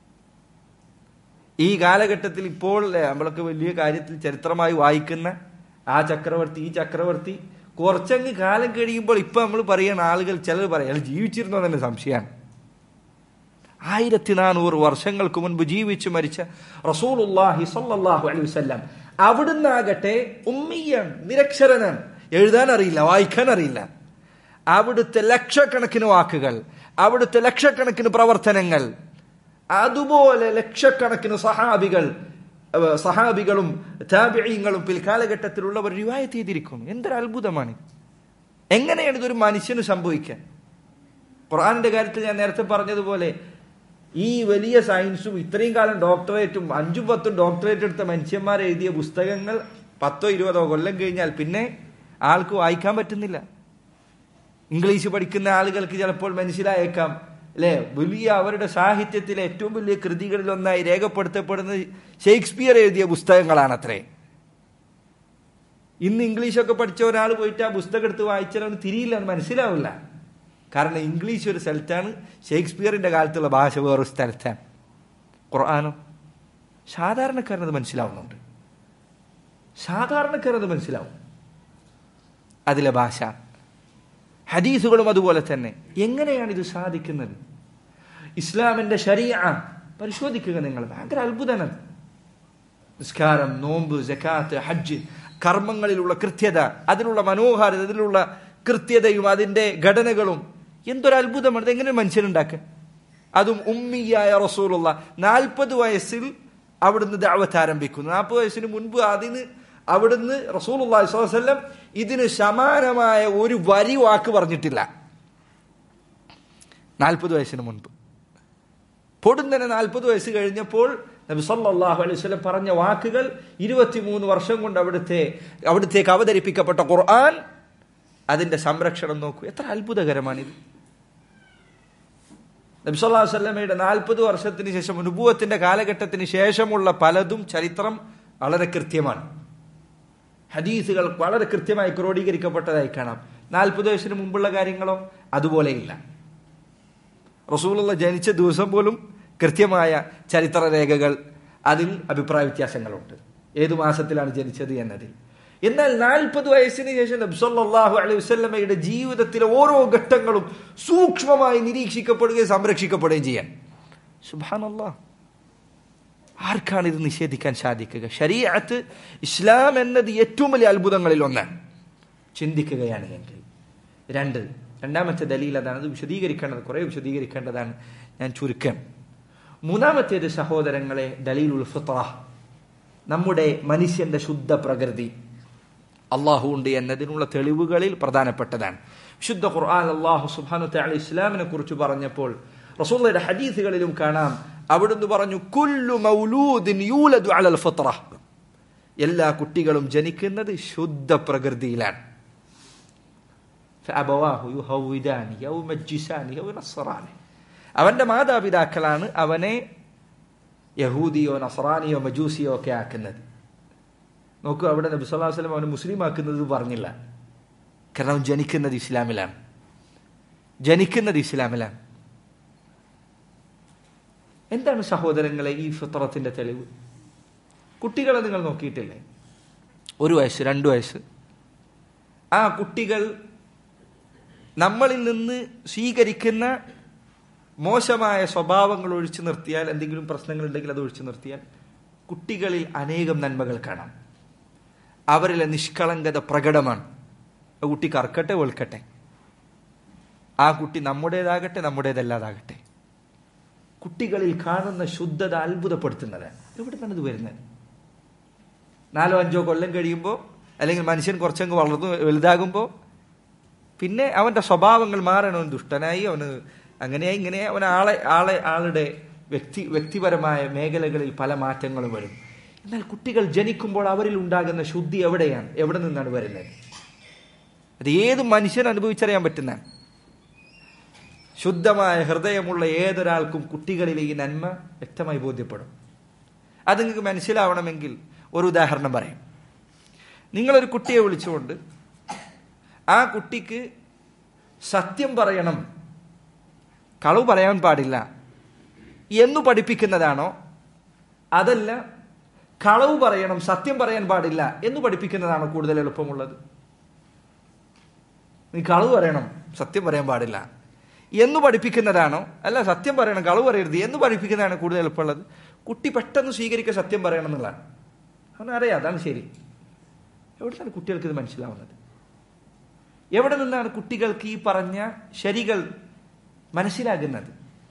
ഈ കാലഘട്ടത്തിൽ ഇപ്പോൾ ഏ, നമ്മളൊക്കെ വലിയ കാര്യത്തിൽ ചരിത്രമായി വായിക്കുന്ന ആ ചക്രവർത്തി ഈ ചക്രവർത്തി കുറച്ചങ്ങ് കാലം കഴിയുമ്പോൾ ഇപ്പൊ നമ്മൾ പറയുന്ന ആളുകൾ ചിലർ പറയും അയാൾ ജീവിച്ചിരുന്നോ തന്നെ സംശയമാണ് ആയിരത്തി നാനൂറ് വർഷങ്ങൾക്ക് മുൻപ് ജീവിച്ചു മരിച്ച റസൂലുള്ളാഹി സ്വല്ലല്ലാഹു അലൈഹി വസല്ലം അവിടുന്ന് ആകട്ടെ ഉമ്മിയാണ് നിരക്ഷരനാണ് എഴുതാൻ അറിയില്ല വായിക്കാൻ അറിയില്ല അവിടുത്തെ ലക്ഷക്കണക്കിന് വാക്കുകൾ അവിടുത്തെ ലക്ഷക്കണക്കിന് പ്രവർത്തനങ്ങൾ അതുപോലെ ലക്ഷക്കണക്കിന് സഹാബികൾ ഏഹ്, സഹാബികളും താബിഈങ്ങളും പിൽക്കാലഘട്ടത്തിലുള്ളവർ റിവായത്ത് ചെയ്തിരിക്കുന്നു എന്തൊരു അത്ഭുതമാണ് എങ്ങനെയാണ് ഇതൊരു മനുഷ്യന് സംഭവിക്കാൻ ഖുർആാനിന്റെ കാര്യത്തിൽ ഞാൻ നേരത്തെ പറഞ്ഞതുപോലെ ഈ വലിയ സയൻസും ഇത്രയും കാലം ഡോക്ടറേറ്റും അഞ്ചും പത്തും ഡോക്ടറേറ്റ് എടുത്ത മനുഷ്യന്മാർ എഴുതിയ പുസ്തകങ്ങൾ പത്തോ ഇരുപതോ കൊല്ലം കഴിഞ്ഞാൽ പിന്നെ ആൾക്ക് വായിക്കാൻ പറ്റുന്നില്ല ഇംഗ്ലീഷ് പഠിക്കുന്ന ആളുകൾക്ക് ചിലപ്പോൾ മനസ്സിലായേക്കാം അല്ലെ വലിയ അവരുടെ സാഹിത്യത്തിലെ ഏറ്റവും വലിയ കൃതികളിൽ ഒന്നായി രേഖപ്പെടുത്തപ്പെടുന്നത് ഷേക്സ്പിയർ എഴുതിയ പുസ്തകങ്ങളാണ് അത്രേ ഇന്ന് ഇംഗ്ലീഷൊക്കെ പഠിച്ച ഒരാൾ പോയിട്ട് ആ പുസ്തകം എടുത്ത് വായിച്ചാൽ അവന് തിരിയില്ല അവന് മനസ്സിലാവില്ല കാരണം ഇംഗ്ലീഷ് ഒരു സ്ഥലത്താണ് ഷേക്സ്പിയറിന്റെ കാലത്തുള്ള ഭാഷ വേറൊരു സ്ഥലത്താണ് ഖുർആാനോ സാധാരണക്കാരനത് മനസ്സിലാവുന്നുണ്ട് സാധാരണക്കാരനത് മനസ്സിലാവും അതിലെ ഭാഷ ഹദീസുകളും അതുപോലെ തന്നെ എങ്ങനെയാണ് ഇത് സാധിക്കുന്നത് ഇസ്ലാമിന്റെ ശരീഅ പരിശോധിക്കുക നിങ്ങൾ ഭയങ്കര അത്ഭുതമാണ് നിസ്കാരം നോമ്പ് ജക്കാത്ത് ഹജ്ജ് കർമ്മങ്ങളിലുള്ള കൃത്യത അതിലുള്ള മനോഹാരിത അതിലുള്ള കൃത്യതയും അതിന്റെ ഘടനകളും എന്തൊരു അത്ഭുതമാണ് ഇത് എങ്ങനെ മനുഷ്യനുണ്ടാക്കുക അതും ഉമ്മിയായ റസൂലുള്ള നാൽപ്പത് വയസ്സിൽ അവിടുന്ന് ദാവത്ത് ആരംഭിക്കുന്നു നാൽപ്പത് വയസ്സിന് മുൻപ് അതിന് അവിടുന്ന് റസൂലുള്ള വസ്ലം ഇതിന് സമാനമായ ഒരു വരി വാക്ക് പറഞ്ഞിട്ടില്ല നാൽപ്പത് വയസ്സിന് മുൻപ് പൊടുന്നനെ നാൽപ്പത് വയസ്സ് കഴിഞ്ഞപ്പോൾ നബി സല്ലല്ലാഹു അലൈഹി വസല്ലം പറഞ്ഞ വാക്കുകൾ ഇരുപത്തിമൂന്ന് വർഷം കൊണ്ട് അവിടുത്തെ അവിടുത്തേക്ക് അവതരിപ്പിക്കപ്പെട്ട ഖുർആൻ അതിന്റെ സംരക്ഷണം നോക്കൂ എത്ര അത്ഭുതകരമാണിത് നബി സല്ലല്ലാഹു അലൈഹി വസല്ലമയുടെ നാൽപ്പത് വർഷത്തിന് ശേഷം അനുഭവത്തിന്റെ കാലഘട്ടത്തിന് ശേഷമുള്ള പലതും ചരിത്രം വളരെ കൃത്യമാണ് ഹദീസുകൾ വളരെ കൃത്യമായി ക്രോഡീകരിക്കപ്പെട്ടതായി കാണാം നാൽപ്പത് വയസ്സിന് മുമ്പുള്ള കാര്യങ്ങളോ അതുപോലെയില്ല റസൂലുള്ള ജനിച്ച ദിവസം പോലും കൃത്യമായ ചരിത്ര രേഖകൾ അതിൽ അഭിപ്രായ വ്യത്യാസങ്ങളുണ്ട് ഏതു മാസത്തിലാണ് ജനിച്ചത് എന്നതിൽ എന്നാൽ നാൽപ്പത് വയസ്സിന് ശേഷം നബ്സല്ലാഹു അലൈഹി വസ്ലമയുടെ ജീവിതത്തിലെ ഓരോ ഘട്ടങ്ങളും സൂക്ഷ്മമായി നിരീക്ഷിക്കപ്പെടുകയും സംരക്ഷിക്കപ്പെടുകയും ചെയ്യാൻ സുബാനല്ലാ ആർക്കാണ് ഇത് നിഷേധിക്കാൻ സാധിക്കുക ശരീഅത്ത് ഇസ്ലാം എന്നത് ഏറ്റവും വലിയ അത്ഭുതങ്ങളിൽ ഒന്നാണ് ചിന്തിക്കുകയാണ് എങ്കിൽ രണ്ട് രണ്ടാമത്തെ ദലീൽ അതാണ് അത് വിശദീകരിക്കേണ്ടത് കുറെ വിശദീകരിക്കേണ്ടതാണ് ഞാൻ ചുരുക്കം മൂന്നാമത്തേത് സഹോദരങ്ങളെ ദലീലുൽ ഫിത്ര നമ്മുടെ മനുഷ്യന്റെ ശുദ്ധ പ്രകൃതി അള്ളാഹു ഉണ്ട് എന്നതിനുള്ള തെളിവുകളിൽ പ്രധാനപ്പെട്ടതാണ് വിശുദ്ധ ഖുർആൻ അള്ളാഹു സുബാനു തആല ഇസ്ലാമിനെ കുറിച്ച് പറഞ്ഞപ്പോൾ റസൂലുള്ളാഹിയുടെ ഹദീസുകളിലും കാണാം അവിടുന്ന് പറഞ്ഞു കുല്ലു മൗലൂദിൻ യൂലദു അലൽ ഫിത്ര എല്ലാ കുട്ടികളും ജനിക്കുന്നത് ശുദ്ധ പ്രകൃതിയിലാണ് فأبواه يهودانه أو يمجسانه أو ينصرانه അവന്റെ മാതാപിതാക്കളാണ് അവനെ യഹൂദിയോ നസറാനിയോ മജൂസിയോ ഒക്കെ ആക്കുന്നത് നോക്കൂ അവിടെ നബി സല്ലല്ലാഹു അലൈഹി വസല്ലം അവനെ മുസ്ലിം ആക്കുന്നത് പറഞ്ഞില്ല കാരണം അവൻ ജനിക്കുന്നത് ഇസ്ലാമിലാണ് ജനിക്കുന്നത് ഇസ്ലാമിലാണ് എന്താണ് സഹോദരങ്ങളെ ഈ ഫിത്രത്തിന്റെ തെളിവ് കുട്ടികളെ നിങ്ങൾ നോക്കിയിട്ടില്ലേ ഒരു വയസ്സ് രണ്ടു വയസ്സ് ആ കുട്ടികൾ നമ്മളിൽ നിന്ന് സ്വീകരിക്കുന്ന മോശമായ സ്വഭാവങ്ങൾ ഒഴിച്ചു നിർത്തിയാൽ എന്തെങ്കിലും പ്രശ്നങ്ങൾ ഉണ്ടെങ്കിൽ അത് ഒഴിച്ചു നിർത്തിയാൽ കുട്ടികളിൽ അനേകം നന്മകൾ കാണാം അവരിലെ നിഷ്കളങ്കത പ്രകടമാണ് ആ കുട്ടി കറക്കട്ടെ വെളുക്കട്ടെ ആ കുട്ടി നമ്മുടേതാകട്ടെ നമ്മുടേതല്ലാതാകട്ടെ കുട്ടികളിൽ കാണുന്ന ശുദ്ധത അത്ഭുതപ്പെടുത്തുന്നത് എവിടെ നിന്നാണ് ഇത് വരുന്നത് നാലോ അഞ്ചോ കൊല്ലം കഴിയുമ്പോൾ അല്ലെങ്കിൽ മനുഷ്യൻ കുറച്ചങ്ങ് വളർന്നു വലുതാകുമ്പോൾ പിന്നെ അവന്റെ സ്വഭാവങ്ങൾ മാറണം ദുഷ്ടനായി അവന് അങ്ങനെയായി ഇങ്ങനെ അവൻ ആളെ ആളെ ആളുടെ വ്യക്തി വ്യക്തിപരമായ മേഖലകളിൽ പല മാറ്റങ്ങളും വരും എന്നാൽ കുട്ടികൾ ജനിക്കുമ്പോൾ അവരിൽ ഉണ്ടാകുന്ന ശുദ്ധി എവിടെയാണ് എവിടെ നിന്നാണ് വരുന്നത് അത് ഏത് മനുഷ്യൻ അനുഭവിച്ചറിയാൻ പറ്റുന്ന ശുദ്ധമായ ഹൃദയമുള്ള ഏതൊരാൾക്കും കുട്ടികളിലെ ഈ നന്മ വ്യക്തമായി ബോധ്യപ്പെടും അത് നിങ്ങൾക്ക് മനസ്സിലാവണമെങ്കിൽ ഒരു ഉദാഹരണം പറയാം നിങ്ങളൊരു കുട്ടിയെ വിളിച്ചുകൊണ്ട് ആ കുട്ടിക്ക് സത്യം പറയണം കളവ് പറയാൻ പാടില്ല എന്നു പഠിപ്പിക്കുന്നതാണോ അതല്ല കളവ് പറയണം സത്യം പറയാൻ പാടില്ല എന്ന് പഠിപ്പിക്കുന്നതാണോ കൂടുതൽ എളുപ്പമുള്ളത് നീ കളവ് പറയണം സത്യം പറയാൻ പാടില്ല എന്ന് പഠിപ്പിക്കുന്നതാണോ അല്ല സത്യം പറയണം കളവ് പറയരുത് എന്ന് പഠിപ്പിക്കുന്നതാണ് കൂടുതൽ എളുപ്പമുള്ളത് കുട്ടി പെട്ടെന്ന് സ്വീകരിക്കുക സത്യം പറയണം എന്നുള്ളതാണ് അവനറിയാം അതാണ് ശരി എവിടെ നിന്നാണ് കുട്ടികൾക്ക് ഇത് മനസ്സിലാവുന്നത് എവിടെ നിന്നാണ് കുട്ടികൾക്ക് ഈ പറഞ്ഞ ശരികൾ മനസ്സിലാകുന്നത്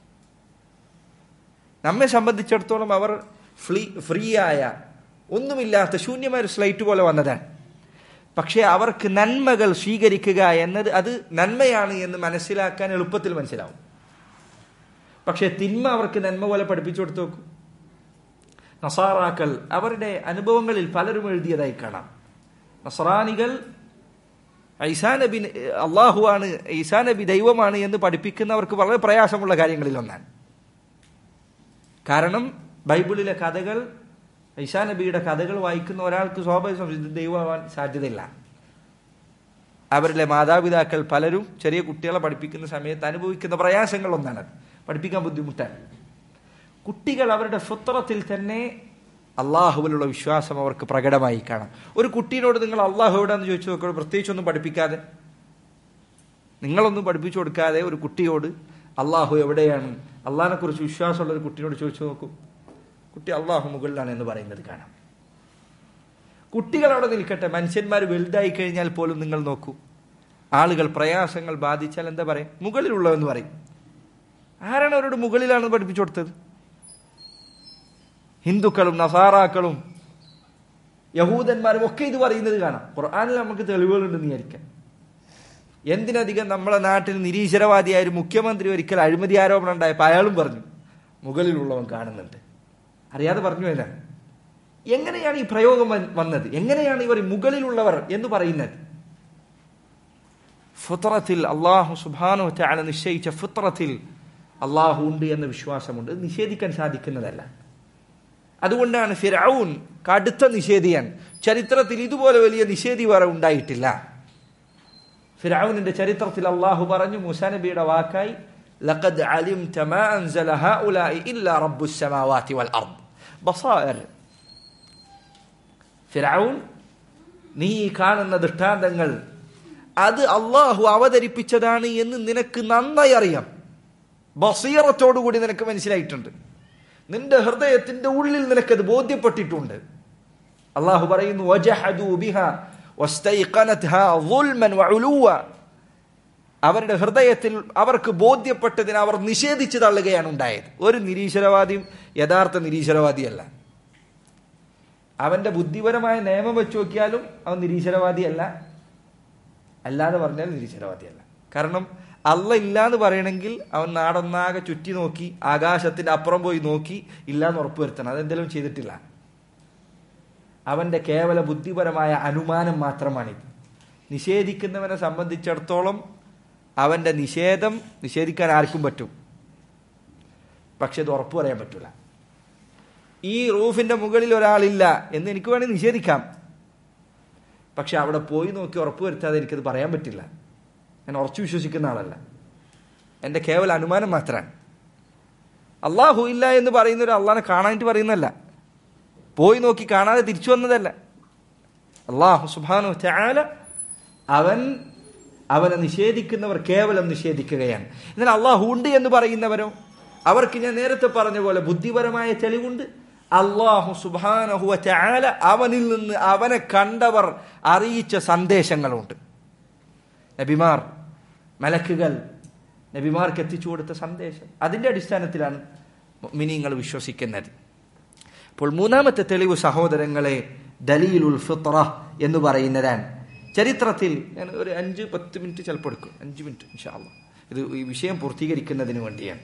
നമ്മെ സംബന്ധിച്ചിടത്തോളം അവർ ഫ്രീ ഫ്രീ ആയ ഒന്നുമില്ലാത്ത ശൂന്യമായ ഒരു സ്ലൈറ്റ് പോലെ വന്നതാണ് പക്ഷെ അവർക്ക് നന്മകൾ സ്വീകരിക്കുക എന്നത് അത് നന്മയാണ് എന്ന് മനസ്സിലാക്കാൻ എളുപ്പത്തിൽ മനസ്സിലാവും പക്ഷെ തിന്മ അവർക്ക് നന്മ പോലെ പഠിപ്പിച്ചു കൊടുത്തു നോക്കും നസാറാക്കൾ അവരുടെ അനുഭവങ്ങളിൽ പലരും എഴുതിയതായി കാണാം നസറാനികൾ ഈസാ നബി അള്ളാഹു ആണ് ഈസാ നബി ദൈവമാണ് എന്ന് പഠിപ്പിക്കുന്നവർക്ക് വളരെ പ്രയാസമുള്ള കാര്യങ്ങളിൽ ഒന്നാണ് കാരണം ബൈബിളിലെ കഥകൾ ഈസാ നബിയുടെ കഥകൾ വായിക്കുന്ന ഒരാൾക്ക് സ്വാഭാവികം ഇത് ദൈവമാവാൻ സാധ്യതയില്ല അവരിലെ മാതാപിതാക്കൾ പലരും ചെറിയ കുട്ടികളെ പഠിപ്പിക്കുന്ന സമയത്ത് അനുഭവിക്കുന്ന പ്രയാസങ്ങൾ ഒന്നാണത് പഠിപ്പിക്കാൻ ബുദ്ധിമുട്ടാണ് കുട്ടികൾ അവരുടെ ഫുത്രത്തിൽ തന്നെ അള്ളാഹുവിലുള്ള വിശ്വാസം അവർക്ക് പ്രകടമായി കാണാം ഒരു കുട്ടീനോട് നിങ്ങൾ അള്ളാഹു എവിടെയെന്ന് ചോദിച്ചു നോക്കുക പ്രത്യേകിച്ചൊന്നും പഠിപ്പിക്കാതെ നിങ്ങളൊന്നും പഠിപ്പിച്ചു കൊടുക്കാതെ ഒരു കുട്ടിയോട് അള്ളാഹു എവിടെയാണ് അള്ളാഹിനെ കുറിച്ച് വിശ്വാസമുള്ള ഒരു കുട്ടിയോട് ചോദിച്ചു നോക്കൂ കുട്ടി അള്ളാഹു മുകളിലാണ് എന്ന് പറയുന്നത് കാണാം കുട്ടികൾ അവിടെ നിൽക്കട്ടെ മനുഷ്യന്മാർ വലുതായി കഴിഞ്ഞാൽ പോലും നിങ്ങൾ നോക്കൂ ആളുകൾ പ്രയാസങ്ങൾ ബാധിച്ചാൽ എന്താ പറയും മുകളിലുള്ളതെന്ന് പറയും ആരാണ് അവരോട് മുകളിലാണെന്ന് പഠിപ്പിച്ചു കൊടുത്തത് ഹിന്ദുക്കളും നസാറാക്കളും യഹൂദന്മാരും ഒക്കെ ഇത് പറയുന്നത് കാണാം ഖുർആാനിൽ നമുക്ക് തെളിവുകളുണ്ടെന്ന് വിചാരിക്കാം എന്തിനധികം നമ്മളെ നാട്ടിൽ നിരീശ്വരവാദിയായ ഒരു മുഖ്യമന്ത്രി ഒരിക്കൽ അഴിമതി ആരോപണം ഉണ്ടായപ്പോൾ അയാളും പറഞ്ഞു മുകളിലുള്ളവൻ കാണുന്നുണ്ട് അറിയാതെ പറഞ്ഞു എന്നാ എങ്ങനെയാണ് ഈ പ്രയോഗം വൻ- വന്നത് എങ്ങനെയാണ് ഇവർ മുകളിലുള്ളവർ എന്ന് പറയുന്നത് ഫുത്രത്തിൽ അള്ളാഹു സുബാനു ചാല നിശ്ചയിച്ച ഫുത്രത്തിൽ അള്ളാഹു ഉണ്ട് എന്ന വിശ്വാസമുണ്ട് ഇത് നിഷേധിക്കാൻ സാധിക്കുന്നതല്ല അതുകൊണ്ടാണ് ഫിറൌൻ കടുത്ത നിഷേധിയാൻ ചരിത്രത്തിൽ ഇതുപോലെ വലിയ നിഷേധി വേറെ ഉണ്ടായിട്ടില്ല ഫിറൌനിന്റെ ചരിത്രത്തിൽ അള്ളാഹു പറഞ്ഞു മൂസാ നബിയുടെ വാക്കായി ലഖദ് അലിംത മാ അൻസല ഹഉലാഇ ഇല്ലാ റബ്ബുസ് സമാവാതി വൽ അർദ് ബസായിർ ഫിറൌൻ നീ ഈ കാണുന്ന ദൃഷ്ടാന്തങ്ങൾ അത് അള്ളാഹു അവതരിപ്പിച്ചതാണ് എന്ന് നിനക്ക് നന്നായി അറിയാം ബസീറത്തോടുകൂടി നിനക്ക് മനസ്സിലായിട്ടുണ്ട് നിന്റെ ഹൃദയത്തിന്റെ ഉള്ളിൽ നിനക്കത് ബോധ്യപ്പെട്ടിട്ടുണ്ട് അള്ളാഹു പറയുന്നു വജഹദു ബിഹ വസ്തൈഖനത്ഹാ ളുൽമൻ വഉലുവ അവരുടെ ഹൃദയത്തിൽ അവർക്ക് ബോധ്യപ്പെട്ടതിന് അവർ നിഷേധിച്ചു തള്ളുകയാണ് ഉണ്ടായത് ഒരു നിരീശ്വരവാദിയും യഥാർത്ഥ നിരീശ്വരവാദിയല്ല അവന്റെ ബുദ്ധിപരമായ നിയമം വെച്ച് നോക്കിയാലും അവൻ നിരീശ്വരവാദിയല്ല അല്ലാതെ പറഞ്ഞാൽ നിരീശ്വരവാദിയല്ല കാരണം അല്ല ഇല്ല എന്ന് പറയണമെങ്കിൽ അവൻ നാടൊന്നാകെ ചുറ്റി നോക്കി ആകാശത്തിന്റെ അപ്പുറം പോയി നോക്കി ഇല്ല എന്ന് ഉറപ്പുവരുത്തണം അതെന്തെങ്കിലും ചെയ്തിട്ടില്ല അവന്റെ കേവല ബുദ്ധിപരമായ അനുമാനം മാത്രമാണിത് നിഷേധിക്കുന്നവനെ സംബന്ധിച്ചിടത്തോളം അവന്റെ നിഷേധം നിഷേധിക്കാൻ ആർക്കും പറ്റും പക്ഷെ ഇത് ഉറപ്പു പറയാൻ പറ്റില്ല ഈ റൂഫിന്റെ മുകളിൽ ഒരാളില്ല എന്ന് എനിക്ക് വേണമെങ്കിൽ നിഷേധിക്കാം പക്ഷെ അവിടെ പോയി നോക്കി ഉറപ്പ് വരുത്താതെ എനിക്കത് പറയാൻ പറ്റില്ല ഞാൻ ഉറച്ചു വിശ്വസിക്കുന്ന ആളല്ല എൻ്റെ കേവല അനുമാനം മാത്രമാണ് അള്ളാഹു ഇല്ല എന്ന് പറയുന്ന ഒരു അള്ളാഹിനെ കാണാനായിട്ട് പറയുന്നതല്ല പോയി നോക്കി കാണാതെ തിരിച്ചു വന്നതല്ല അള്ളാഹു സുബാനു ചാല അവൻ അവനെ നിഷേധിക്കുന്നവർ കേവലം നിഷേധിക്കുകയാണ് എന്നാൽ അള്ളാഹു ഉണ്ട് എന്ന് പറയുന്നവരോ അവർക്ക് ഞാൻ നേരത്തെ പറഞ്ഞ പോലെ ബുദ്ധിപരമായ തെളിവുണ്ട് അള്ളാഹു സുബാനഹുവ ചാല അവനിൽ നിന്ന് അവനെ കണ്ടവർ അറിയിച്ച സന്ദേശങ്ങളുണ്ട് നബിമാർ മലക്കുകൾ നബിമാർക്ക് എത്തിച്ചു കൊടുത്ത സന്ദേശം അതിന്റെ അടിസ്ഥാനത്തിലാണ് മിനിങ്ങൾ വിശ്വസിക്കുന്നത് അപ്പോൾ മൂന്നാമത്തെ തെളിവ് സഹോദരങ്ങളെ ദലീലുൽ ഫിത്ര എന്ന് പറയുന്നതാണ് ചരിത്രത്തിൽ ഞാൻ ഒരു അഞ്ച് പത്ത് മിനിറ്റ് ചിലപ്പോൾ എടുക്കും അഞ്ച് മിനിറ്റ് ഇൻഷാല്ല ഇത് ഈ വിഷയം പൂർത്തീകരിക്കുന്നതിന് വേണ്ടിയാണ്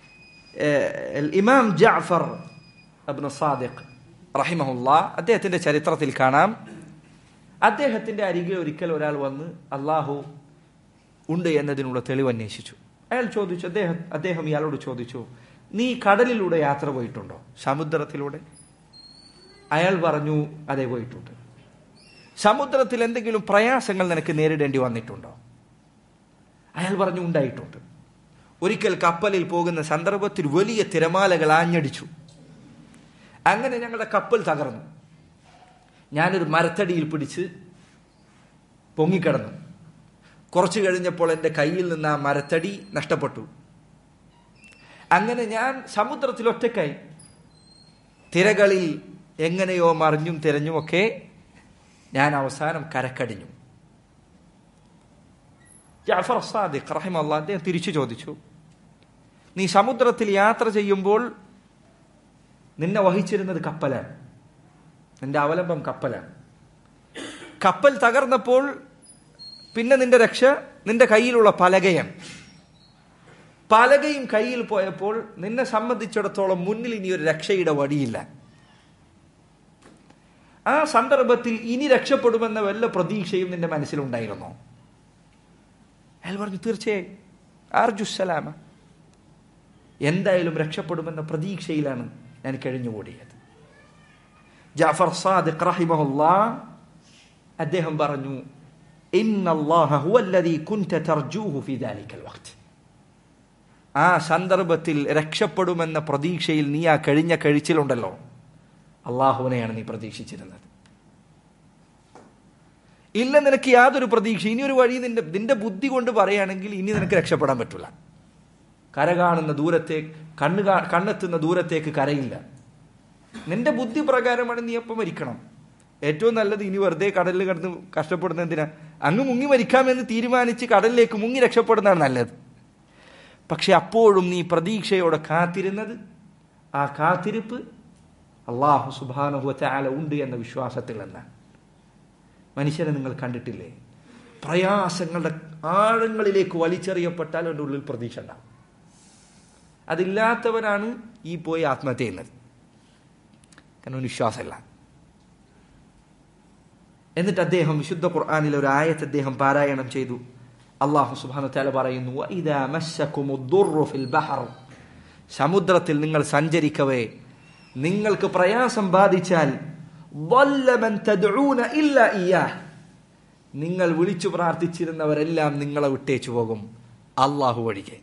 ഏഹ്, ഇമാം ജാഫർ അബ്നു സാദിഖ് റഹിമഹുല്ല അദ്ദേഹത്തിന്റെ ചരിത്രത്തിൽ കാണാം അദ്ദേഹത്തിന്റെ അരികെ ഒരിക്കൽ ഒരാൾ വന്ന് അള്ളാഹു ഉണ്ട് എന്നതിനുള്ള തെളിവ് അന്വേഷിച്ചു അയാൾ ചോദിച്ചു അദ്ദേഹം അദ്ദേഹം ഇയാളോട് ചോദിച്ചു നീ കടലിലൂടെ യാത്ര പോയിട്ടുണ്ടോ സമുദ്രത്തിലൂടെ അയാൾ പറഞ്ഞു അതെ പോയിട്ടുണ്ട് സമുദ്രത്തിൽ എന്തെങ്കിലും പ്രയാസങ്ങൾ നിനക്ക് നേരിടേണ്ടി വന്നിട്ടുണ്ടോ അയാൾ പറഞ്ഞു ഉണ്ടായിട്ടുണ്ട് ഒരിക്കൽ കപ്പലിൽ പോകുന്ന സന്ദർഭത്തിൽ വലിയ തിരമാലകൾ ആഞ്ഞടിച്ചു അങ്ങനെ ഞങ്ങളുടെ കപ്പൽ തകർന്നു ഞാനൊരു മരത്തടിയിൽ പിടിച്ച് പൊങ്ങിക്കിടന്നു കുറച്ചു കഴിഞ്ഞപ്പോൾ എൻ്റെ കയ്യിൽ നിന്ന് ആ മരത്തടി നഷ്ടപ്പെട്ടു അങ്ങനെ ഞാൻ സമുദ്രത്തിൽ ഒറ്റക്കായി തിരകളിൽ എങ്ങനെയോ മറിഞ്ഞും തിരഞ്ഞുമൊക്കെ ഞാൻ അവസാനം കരക്കടിഞ്ഞു ജാഫർ സാദിഖ് റഹിമല്ല അദ്ദേഹം തിരിച്ചു ചോദിച്ചു നീ സമുദ്രത്തിൽ യാത്ര ചെയ്യുമ്പോൾ നിന്നെ വഹിച്ചിരുന്നത് കപ്പലാണ് നിന്റെ അവലംബം കപ്പലാണ് കപ്പൽ തകർന്നപ്പോൾ പിന്നെ നിന്റെ രക്ഷ നിന്റെ കയ്യിലുള്ള പലകയാണ് പലകയും കയ്യിൽ പോയപ്പോൾ നിന്നെ സംബന്ധിച്ചിടത്തോളം മുന്നിൽ ഇനി ഒരു രക്ഷയുടെ വഴിയില്ല ആ സന്ദർഭത്തിൽ ഇനി രക്ഷപ്പെടുമെന്ന വല്ല പ്രതീക്ഷയും നിന്റെ മനസ്സിലുണ്ടായിരുന്നോ അയാൾ പറഞ്ഞു തീർച്ചയായും അർജുസലാമ എന്തായാലും രക്ഷപ്പെടുമെന്ന പ്രതീക്ഷയിലാണ് ഞാൻ കഴിഞ്ഞുകൂടിയത് ജാഫർ സാദിഖ് റഹിമഹുല്ലാ അദ്ദേഹം പറഞ്ഞു ഇന്നല്ലാഹ ഹുവല്ലദീ കുൻത തർജൂഹു ഫീ ദാലിക്കൽ വഖ്ത് ആ സന്ദർഭത്തിൽ രക്ഷപ്പെടുമെന്ന പ്രതീക്ഷയിൽ നീ ആ കഴിഞ്ഞ കഴിച്ചിലുണ്ടല്ലോ അള്ളാഹുവിനെയാണ് നീ പ്രതീക്ഷിച്ചിരുന്നത് ഇല്ല നിനക്ക് യാതൊരു പ്രതീക്ഷ ഇനി ഒരു വഴി നിന്റെ നിന്റെ ബുദ്ധി കൊണ്ട് പറയുകയാണെങ്കിൽ ഇനി നിനക്ക് രക്ഷപ്പെടാൻ പറ്റില്ല കര കാണുന്ന ദൂരത്തേക്ക് കണ്ണ് കാ- കണ്ണെത്തുന്ന ദൂരത്തേക്ക് കരയില്ല നിന്റെ ബുദ്ധി പ്രകാരമാണ് നീ അപ്പം മരിക്കണം ഏറ്റവും നല്ലത് ഇനി വെറുതെ കടലിൽ കിടന്ന് കഷ്ടപ്പെടുന്ന എന്തിനാ അങ്ങ് മുങ്ങി മരിക്കാമെന്ന് തീരുമാനിച്ച് കടലിലേക്ക് മുങ്ങി രക്ഷപ്പെടുന്നതാണ് നല്ലത് പക്ഷെ അപ്പോഴും നീ പ്രതീക്ഷയോടെ കാത്തിരുന്നത് ആ കാത്തിരിപ്പ് അള്ളാഹു സുബാനുഹുവ ആല ഉണ്ട് എന്ന വിശ്വാസത്തിൽ നിന്നാണ് മനുഷ്യനെ നിങ്ങൾ കണ്ടിട്ടില്ലേ പ്രയാസങ്ങളുടെ ആഴങ്ങളിലേക്ക് വലിച്ചെറിയപ്പെട്ടാൽ അവൻ്റെ ഉള്ളിൽ പ്രതീക്ഷ ഉണ്ടാവും അതില്ലാത്തവനാണ് ഈ പോയി ആത്മഹത്യ ചെയ്യുന്നത് കാരണം അവന് വിശ്വാസമില്ല എന്നിട്ട് അദ്ദേഹം വിശുദ്ധ ഖുർആാനിലെ ഒരു ആയത്ത് അദ്ദേഹം പാരായണം ചെയ്തു അള്ളാഹു സുബാന തല പറയുന്നു "വഇദാ മസ്സക്കുമുദ്ദുർറു ഫിൽ ബഹർ." സമുദ്രത്തിൽ നിങ്ങൾ സഞ്ചരിക്കവേ നിങ്ങൾക്ക് പ്രയാസം ബാധിച്ചാൽ "ضل من تدعون إلا إياه." നിങ്ങൾ വിളിച്ചു പ്രാർത്ഥിച്ചിരുന്നവരെല്ലാം നിങ്ങളെ വിട്ടേച്ചു പോകും അള്ളാഹു ഒഴികെ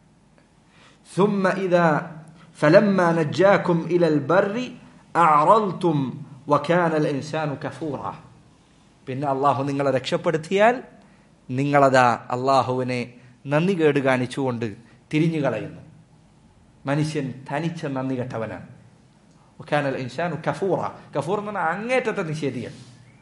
ثم إذا فلما نجاكم إلى البر أعرضتم وكان الإنسان كفورا പിന്നെ അള്ളാഹു നിങ്ങളെ രക്ഷപ്പെടുത്തിയാൽ നിങ്ങളതാ അള്ളാഹുവിനെ നന്ദി കേട് കാണിച്ചുകൊണ്ട് തിരിഞ്ഞു കളയുന്നു മനുഷ്യൻ തനിച്ച നന്ദി കെട്ടവനാണ് വക്കാനൽ ഇൻസാനു കഫൂറ കഫൂർ എന്ന് പറഞ്ഞാൽ അങ്ങേറ്റത്തെ നിഷേധിയൻ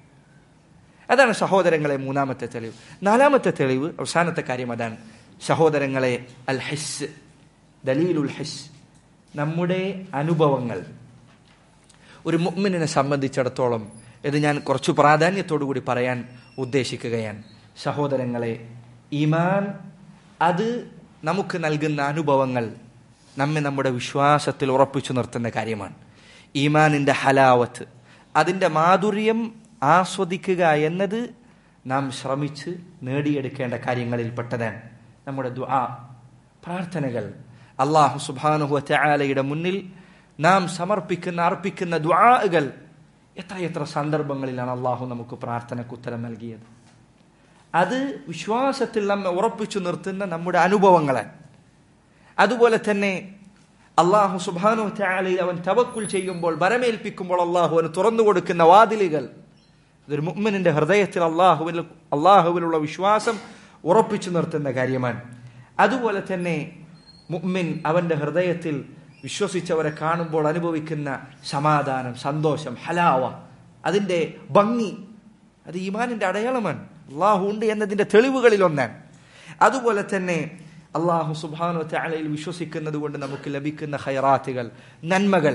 അതാണ് സഹോദരങ്ങളെ മൂന്നാമത്തെ തെളിവ് നാലാമത്തെ തെളിവ് അവസാനത്തെ കാര്യം അതാണ് സഹോദരങ്ങളെ അൽ ഹിസ് ദലീലുൽ ഹിസ് നമ്മുടെ അനുഭവങ്ങൾ ഒരു മുഅ്മിനിനെ സംബന്ധിച്ചിടത്തോളം ഇത് ഞാൻ കുറച്ച് പ്രാധാന്യത്തോടു കൂടി പറയാൻ ഉദ്ദേശിക്കുകയാണ് സഹോദരങ്ങളെ ഈമാൻ അത് നമുക്ക് നൽകുന്ന അനുഭവങ്ങൾ നമ്മെ നമ്മുടെ വിശ്വാസത്തിൽ ഉറപ്പിച്ചു നിർത്തുന്ന കാര്യമാണ് ഈമാനിൻ്റെ ഹലാവത്ത് അതിൻ്റെ മാധുര്യം ആസ്വദിക്കുക എന്നത് നാം ശ്രമിച്ച് നേടിയെടുക്കേണ്ട കാര്യങ്ങളിൽപ്പെട്ടതാണ് നമ്മുടെ ദുആ പ്രാർത്ഥനകൾ അള്ളാഹു സുബാനുഹു ചായാലയുടെ മുന്നിൽ നാം സമർപ്പിക്കുന്ന അർപ്പിക്കുന്ന ദുആകൾ എത്രയെത്ര സന്ദർഭങ്ങളിലാണ് അള്ളാഹു നമുക്ക് പ്രാർത്ഥനയ്ക്ക് ഉത്തരം നൽകിയത് അത് വിശ്വാസത്തിൽ നമ്മെ ഉറപ്പിച്ചു നിർത്തുന്ന നമ്മുടെ അനുഭവങ്ങളാണ് അതുപോലെ തന്നെ അള്ളാഹു സുബാനു ചായാലയിൽ അവൻ തവക്കുൽ ചെയ്യുമ്പോൾ ബരമേൽപ്പിക്കുമ്പോൾ അള്ളാഹു അവന് തുറന്നു കൊടുക്കുന്ന വാതിലുകൾ ഇതൊരു മുഅ്മിനിന്റെ ഹൃദയത്തിൽ അള്ളാഹുവിൽ അള്ളാഹുവിലുള്ള വിശ്വാസം ഉറപ്പിച്ചു നിർത്തുന്ന കാര്യമാണ് അതുപോലെ തന്നെ മുഅ്മിൻ അവന്റെ ഹൃദയത്തിൽ വിശ്വസിച്ചവരെ കാണുമ്പോൾ അനുഭവിക്കുന്ന സമാധാനം സന്തോഷം ഹലാവ അതിൻ്റെ ഭംഗി അത് ഈമാനിന്റെ അടയാളമാണ് അള്ളാഹു ഉണ്ട് എന്നതിന്റെ തെളിവുകളിൽ ഒന്നാണ് അതുപോലെ തന്നെ അള്ളാഹു സുബാനു ചാലയിൽ വിശ്വസിക്കുന്നത് കൊണ്ട് നമുക്ക് ലഭിക്കുന്ന ഹൈറാത്തുകൾ നന്മകൾ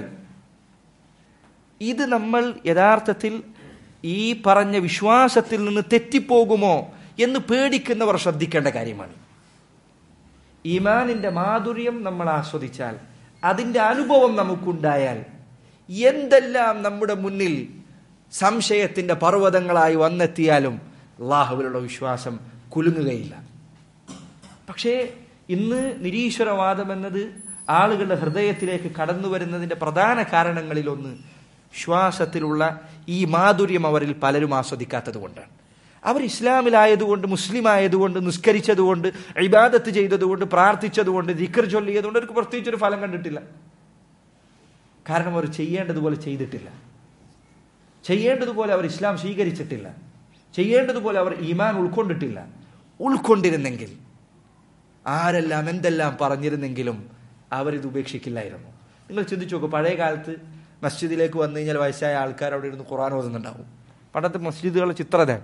ഇത് നമ്മൾ യഥാർത്ഥത്തിൽ ഈ പറഞ്ഞ വിശ്വാസത്തിൽ നിന്ന് തെറ്റിപ്പോകുമോ എന്ന് പേടിക്കുന്നവർ ശ്രദ്ധിക്കേണ്ട കാര്യമാണ് ഈമാനിന്റെ മാധുര്യം നമ്മൾ ആസ്വദിച്ചാൽ അതിന്റെ അനുഭവം നമുക്കുണ്ടായാൽ എന്തെല്ലാം നമ്മുടെ മുന്നിൽ സംശയത്തിന്റെ പർവ്വതങ്ങളായി വന്നെത്തിയാലും അള്ളാഹുവിലുള്ള വിശ്വാസം കുലുങ്ങുകയില്ല പക്ഷേ ഇന്ന് നിരീശ്വരവാദം എന്നത് ആളുകളുടെ ഹൃദയത്തിലേക്ക് കടന്നു വരുന്നതിന്റെ പ്രധാന കാരണങ്ങളിലൊന്ന് വിശ്വാസത്തിലുള്ള ഈ മാധുര്യം അവരിൽ പലരും ആസ്വദിക്കാത്തത് കൊണ്ടാണ് അവർ ഇസ്ലാമിലായതുകൊണ്ട് മുസ്ലിം ആയതുകൊണ്ട് നിസ്കരിച്ചതുകൊണ്ട് ഇബാദത്ത് ചെയ്തതുകൊണ്ട് പ്രാർത്ഥിച്ചതുകൊണ്ട് ദിക്കർ ചൊല്ലിയതുകൊണ്ട് അവർക്ക് പ്രത്യേകിച്ചൊരു ഫലം കണ്ടിട്ടില്ല കാരണം അവർ ചെയ്യേണ്ടതുപോലെ ചെയ്തിട്ടില്ല ചെയ്യേണ്ടതുപോലെ അവർ ഇസ്ലാം സ്വീകരിച്ചിട്ടില്ല ചെയ്യേണ്ടതുപോലെ അവർ ഈമാൻ ഉൾക്കൊണ്ടിട്ടില്ല ഉൾക്കൊണ്ടിരുന്നെങ്കിൽ ആരെല്ലാം എന്തെല്ലാം പറഞ്ഞിരുന്നെങ്കിലും അവരിത് ഉപേക്ഷിക്കില്ലായിരുന്നു നിങ്ങൾ ചിന്തിച്ചു നോക്കൂ പഴയ കാലത്ത് മസ്ജിദിലേക്ക് വന്നു കഴിഞ്ഞാൽ വയസ്സായ ആൾക്കാർ അവിടെ ഇരുന്ന് ഖുറാൻ ഓതുന്നുണ്ടാവും പണ്ടത്തെ മസ്ജിദുകളുടെ ചിത്രത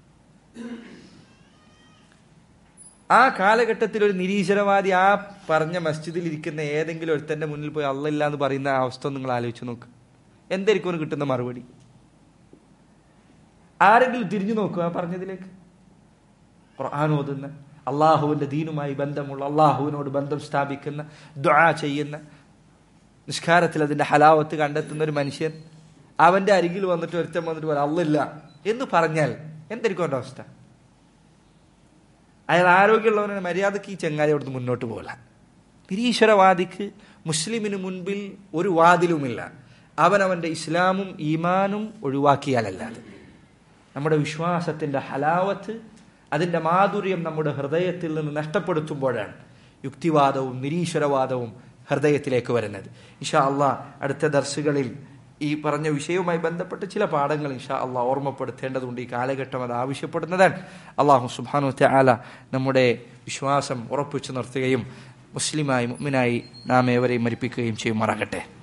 ആ കാലഘട്ടത്തിൽ ഒരു നിരീശ്വരവാദി ആ പറഞ്ഞ മസ്ജിദിൽ ഇരിക്കുന്ന ഏതെങ്കിലും ഒരുത്തന്റെ മുന്നിൽ പോയി അല്ലല്ല എന്ന് പറയുന്ന അവസ്ഥ നിങ്ങൾ ആലോചിച്ച് നോക്ക് എന്തായിരിക്കും അവന് കിട്ടുന്ന മറുപടി ആരെങ്കിലും തിരിഞ്ഞു നോക്കുക ആ പറഞ്ഞതിലേക്ക് ഖുർആൻ ഓതുന്ന അള്ളാഹുവിന്റെ ദീനുമായി ബന്ധമുള്ള അള്ളാഹുവിനോട് ബന്ധം സ്ഥാപിക്കുന്ന ദുആ ചെയ്യുന്ന നിസ്കാരത്തിൽ അതിന്റെ ഹലാവത്ത് കണ്ടെത്തുന്ന ഒരു മനുഷ്യൻ അവന്റെ അരികിൽ വന്നിട്ട് ഒരുത്തം വന്നിട്ട് പറയാം അല്ലില്ല എന്ന് പറഞ്ഞാൽ എന്തായിരിക്കും അവന്റെ അവസ്ഥ അയാൾ ആരോഗ്യമുള്ളവനാണ് മര്യാദക്ക് ഈ ചങ്ങാതി അവിടുന്ന് മുന്നോട്ട് പോകില്ല നിരീശ്വരവാദിക്ക് മുസ്ലിമിന് മുൻപിൽ ഒരു വാതിലുമില്ല അവൻ അവന്റെ ഇസ്ലാമും ഈമാനും ഒഴിവാക്കിയാലല്ലാതെ നമ്മുടെ വിശ്വാസത്തിന്റെ ഹലാവത്ത് അതിന്റെ മാധുര്യം നമ്മുടെ ഹൃദയത്തിൽ നിന്ന് നഷ്ടപ്പെടുത്തുമ്പോഴാണ് യുക്തിവാദവും നിരീശ്വരവാദവും ഹൃദയത്തിലേക്ക് വരുന്നത് ഇഷാ അള്ളാഹ് അടുത്ത ദർസുകളിൽ ഈ പറഞ്ഞ വിഷയവുമായി ബന്ധപ്പെട്ട് ചില പാഠങ്ങൾ ഇഷാ അള്ളാഹ് ഓർമ്മപ്പെടുത്തേണ്ടതുണ്ട് ഈ കാലഘട്ടം അത് ആവശ്യപ്പെടുന്നതാണ് അള്ളാഹു സുബാനു ആല നമ്മുടെ വിശ്വാസം ഉറപ്പിച്ചു നിർത്തുകയും മുസ്ലിമായി മുമ്മിനായി നാം ഏവരെയും മരിപ്പിക്കുകയും ചെയ്യുമാറാകട്ടെ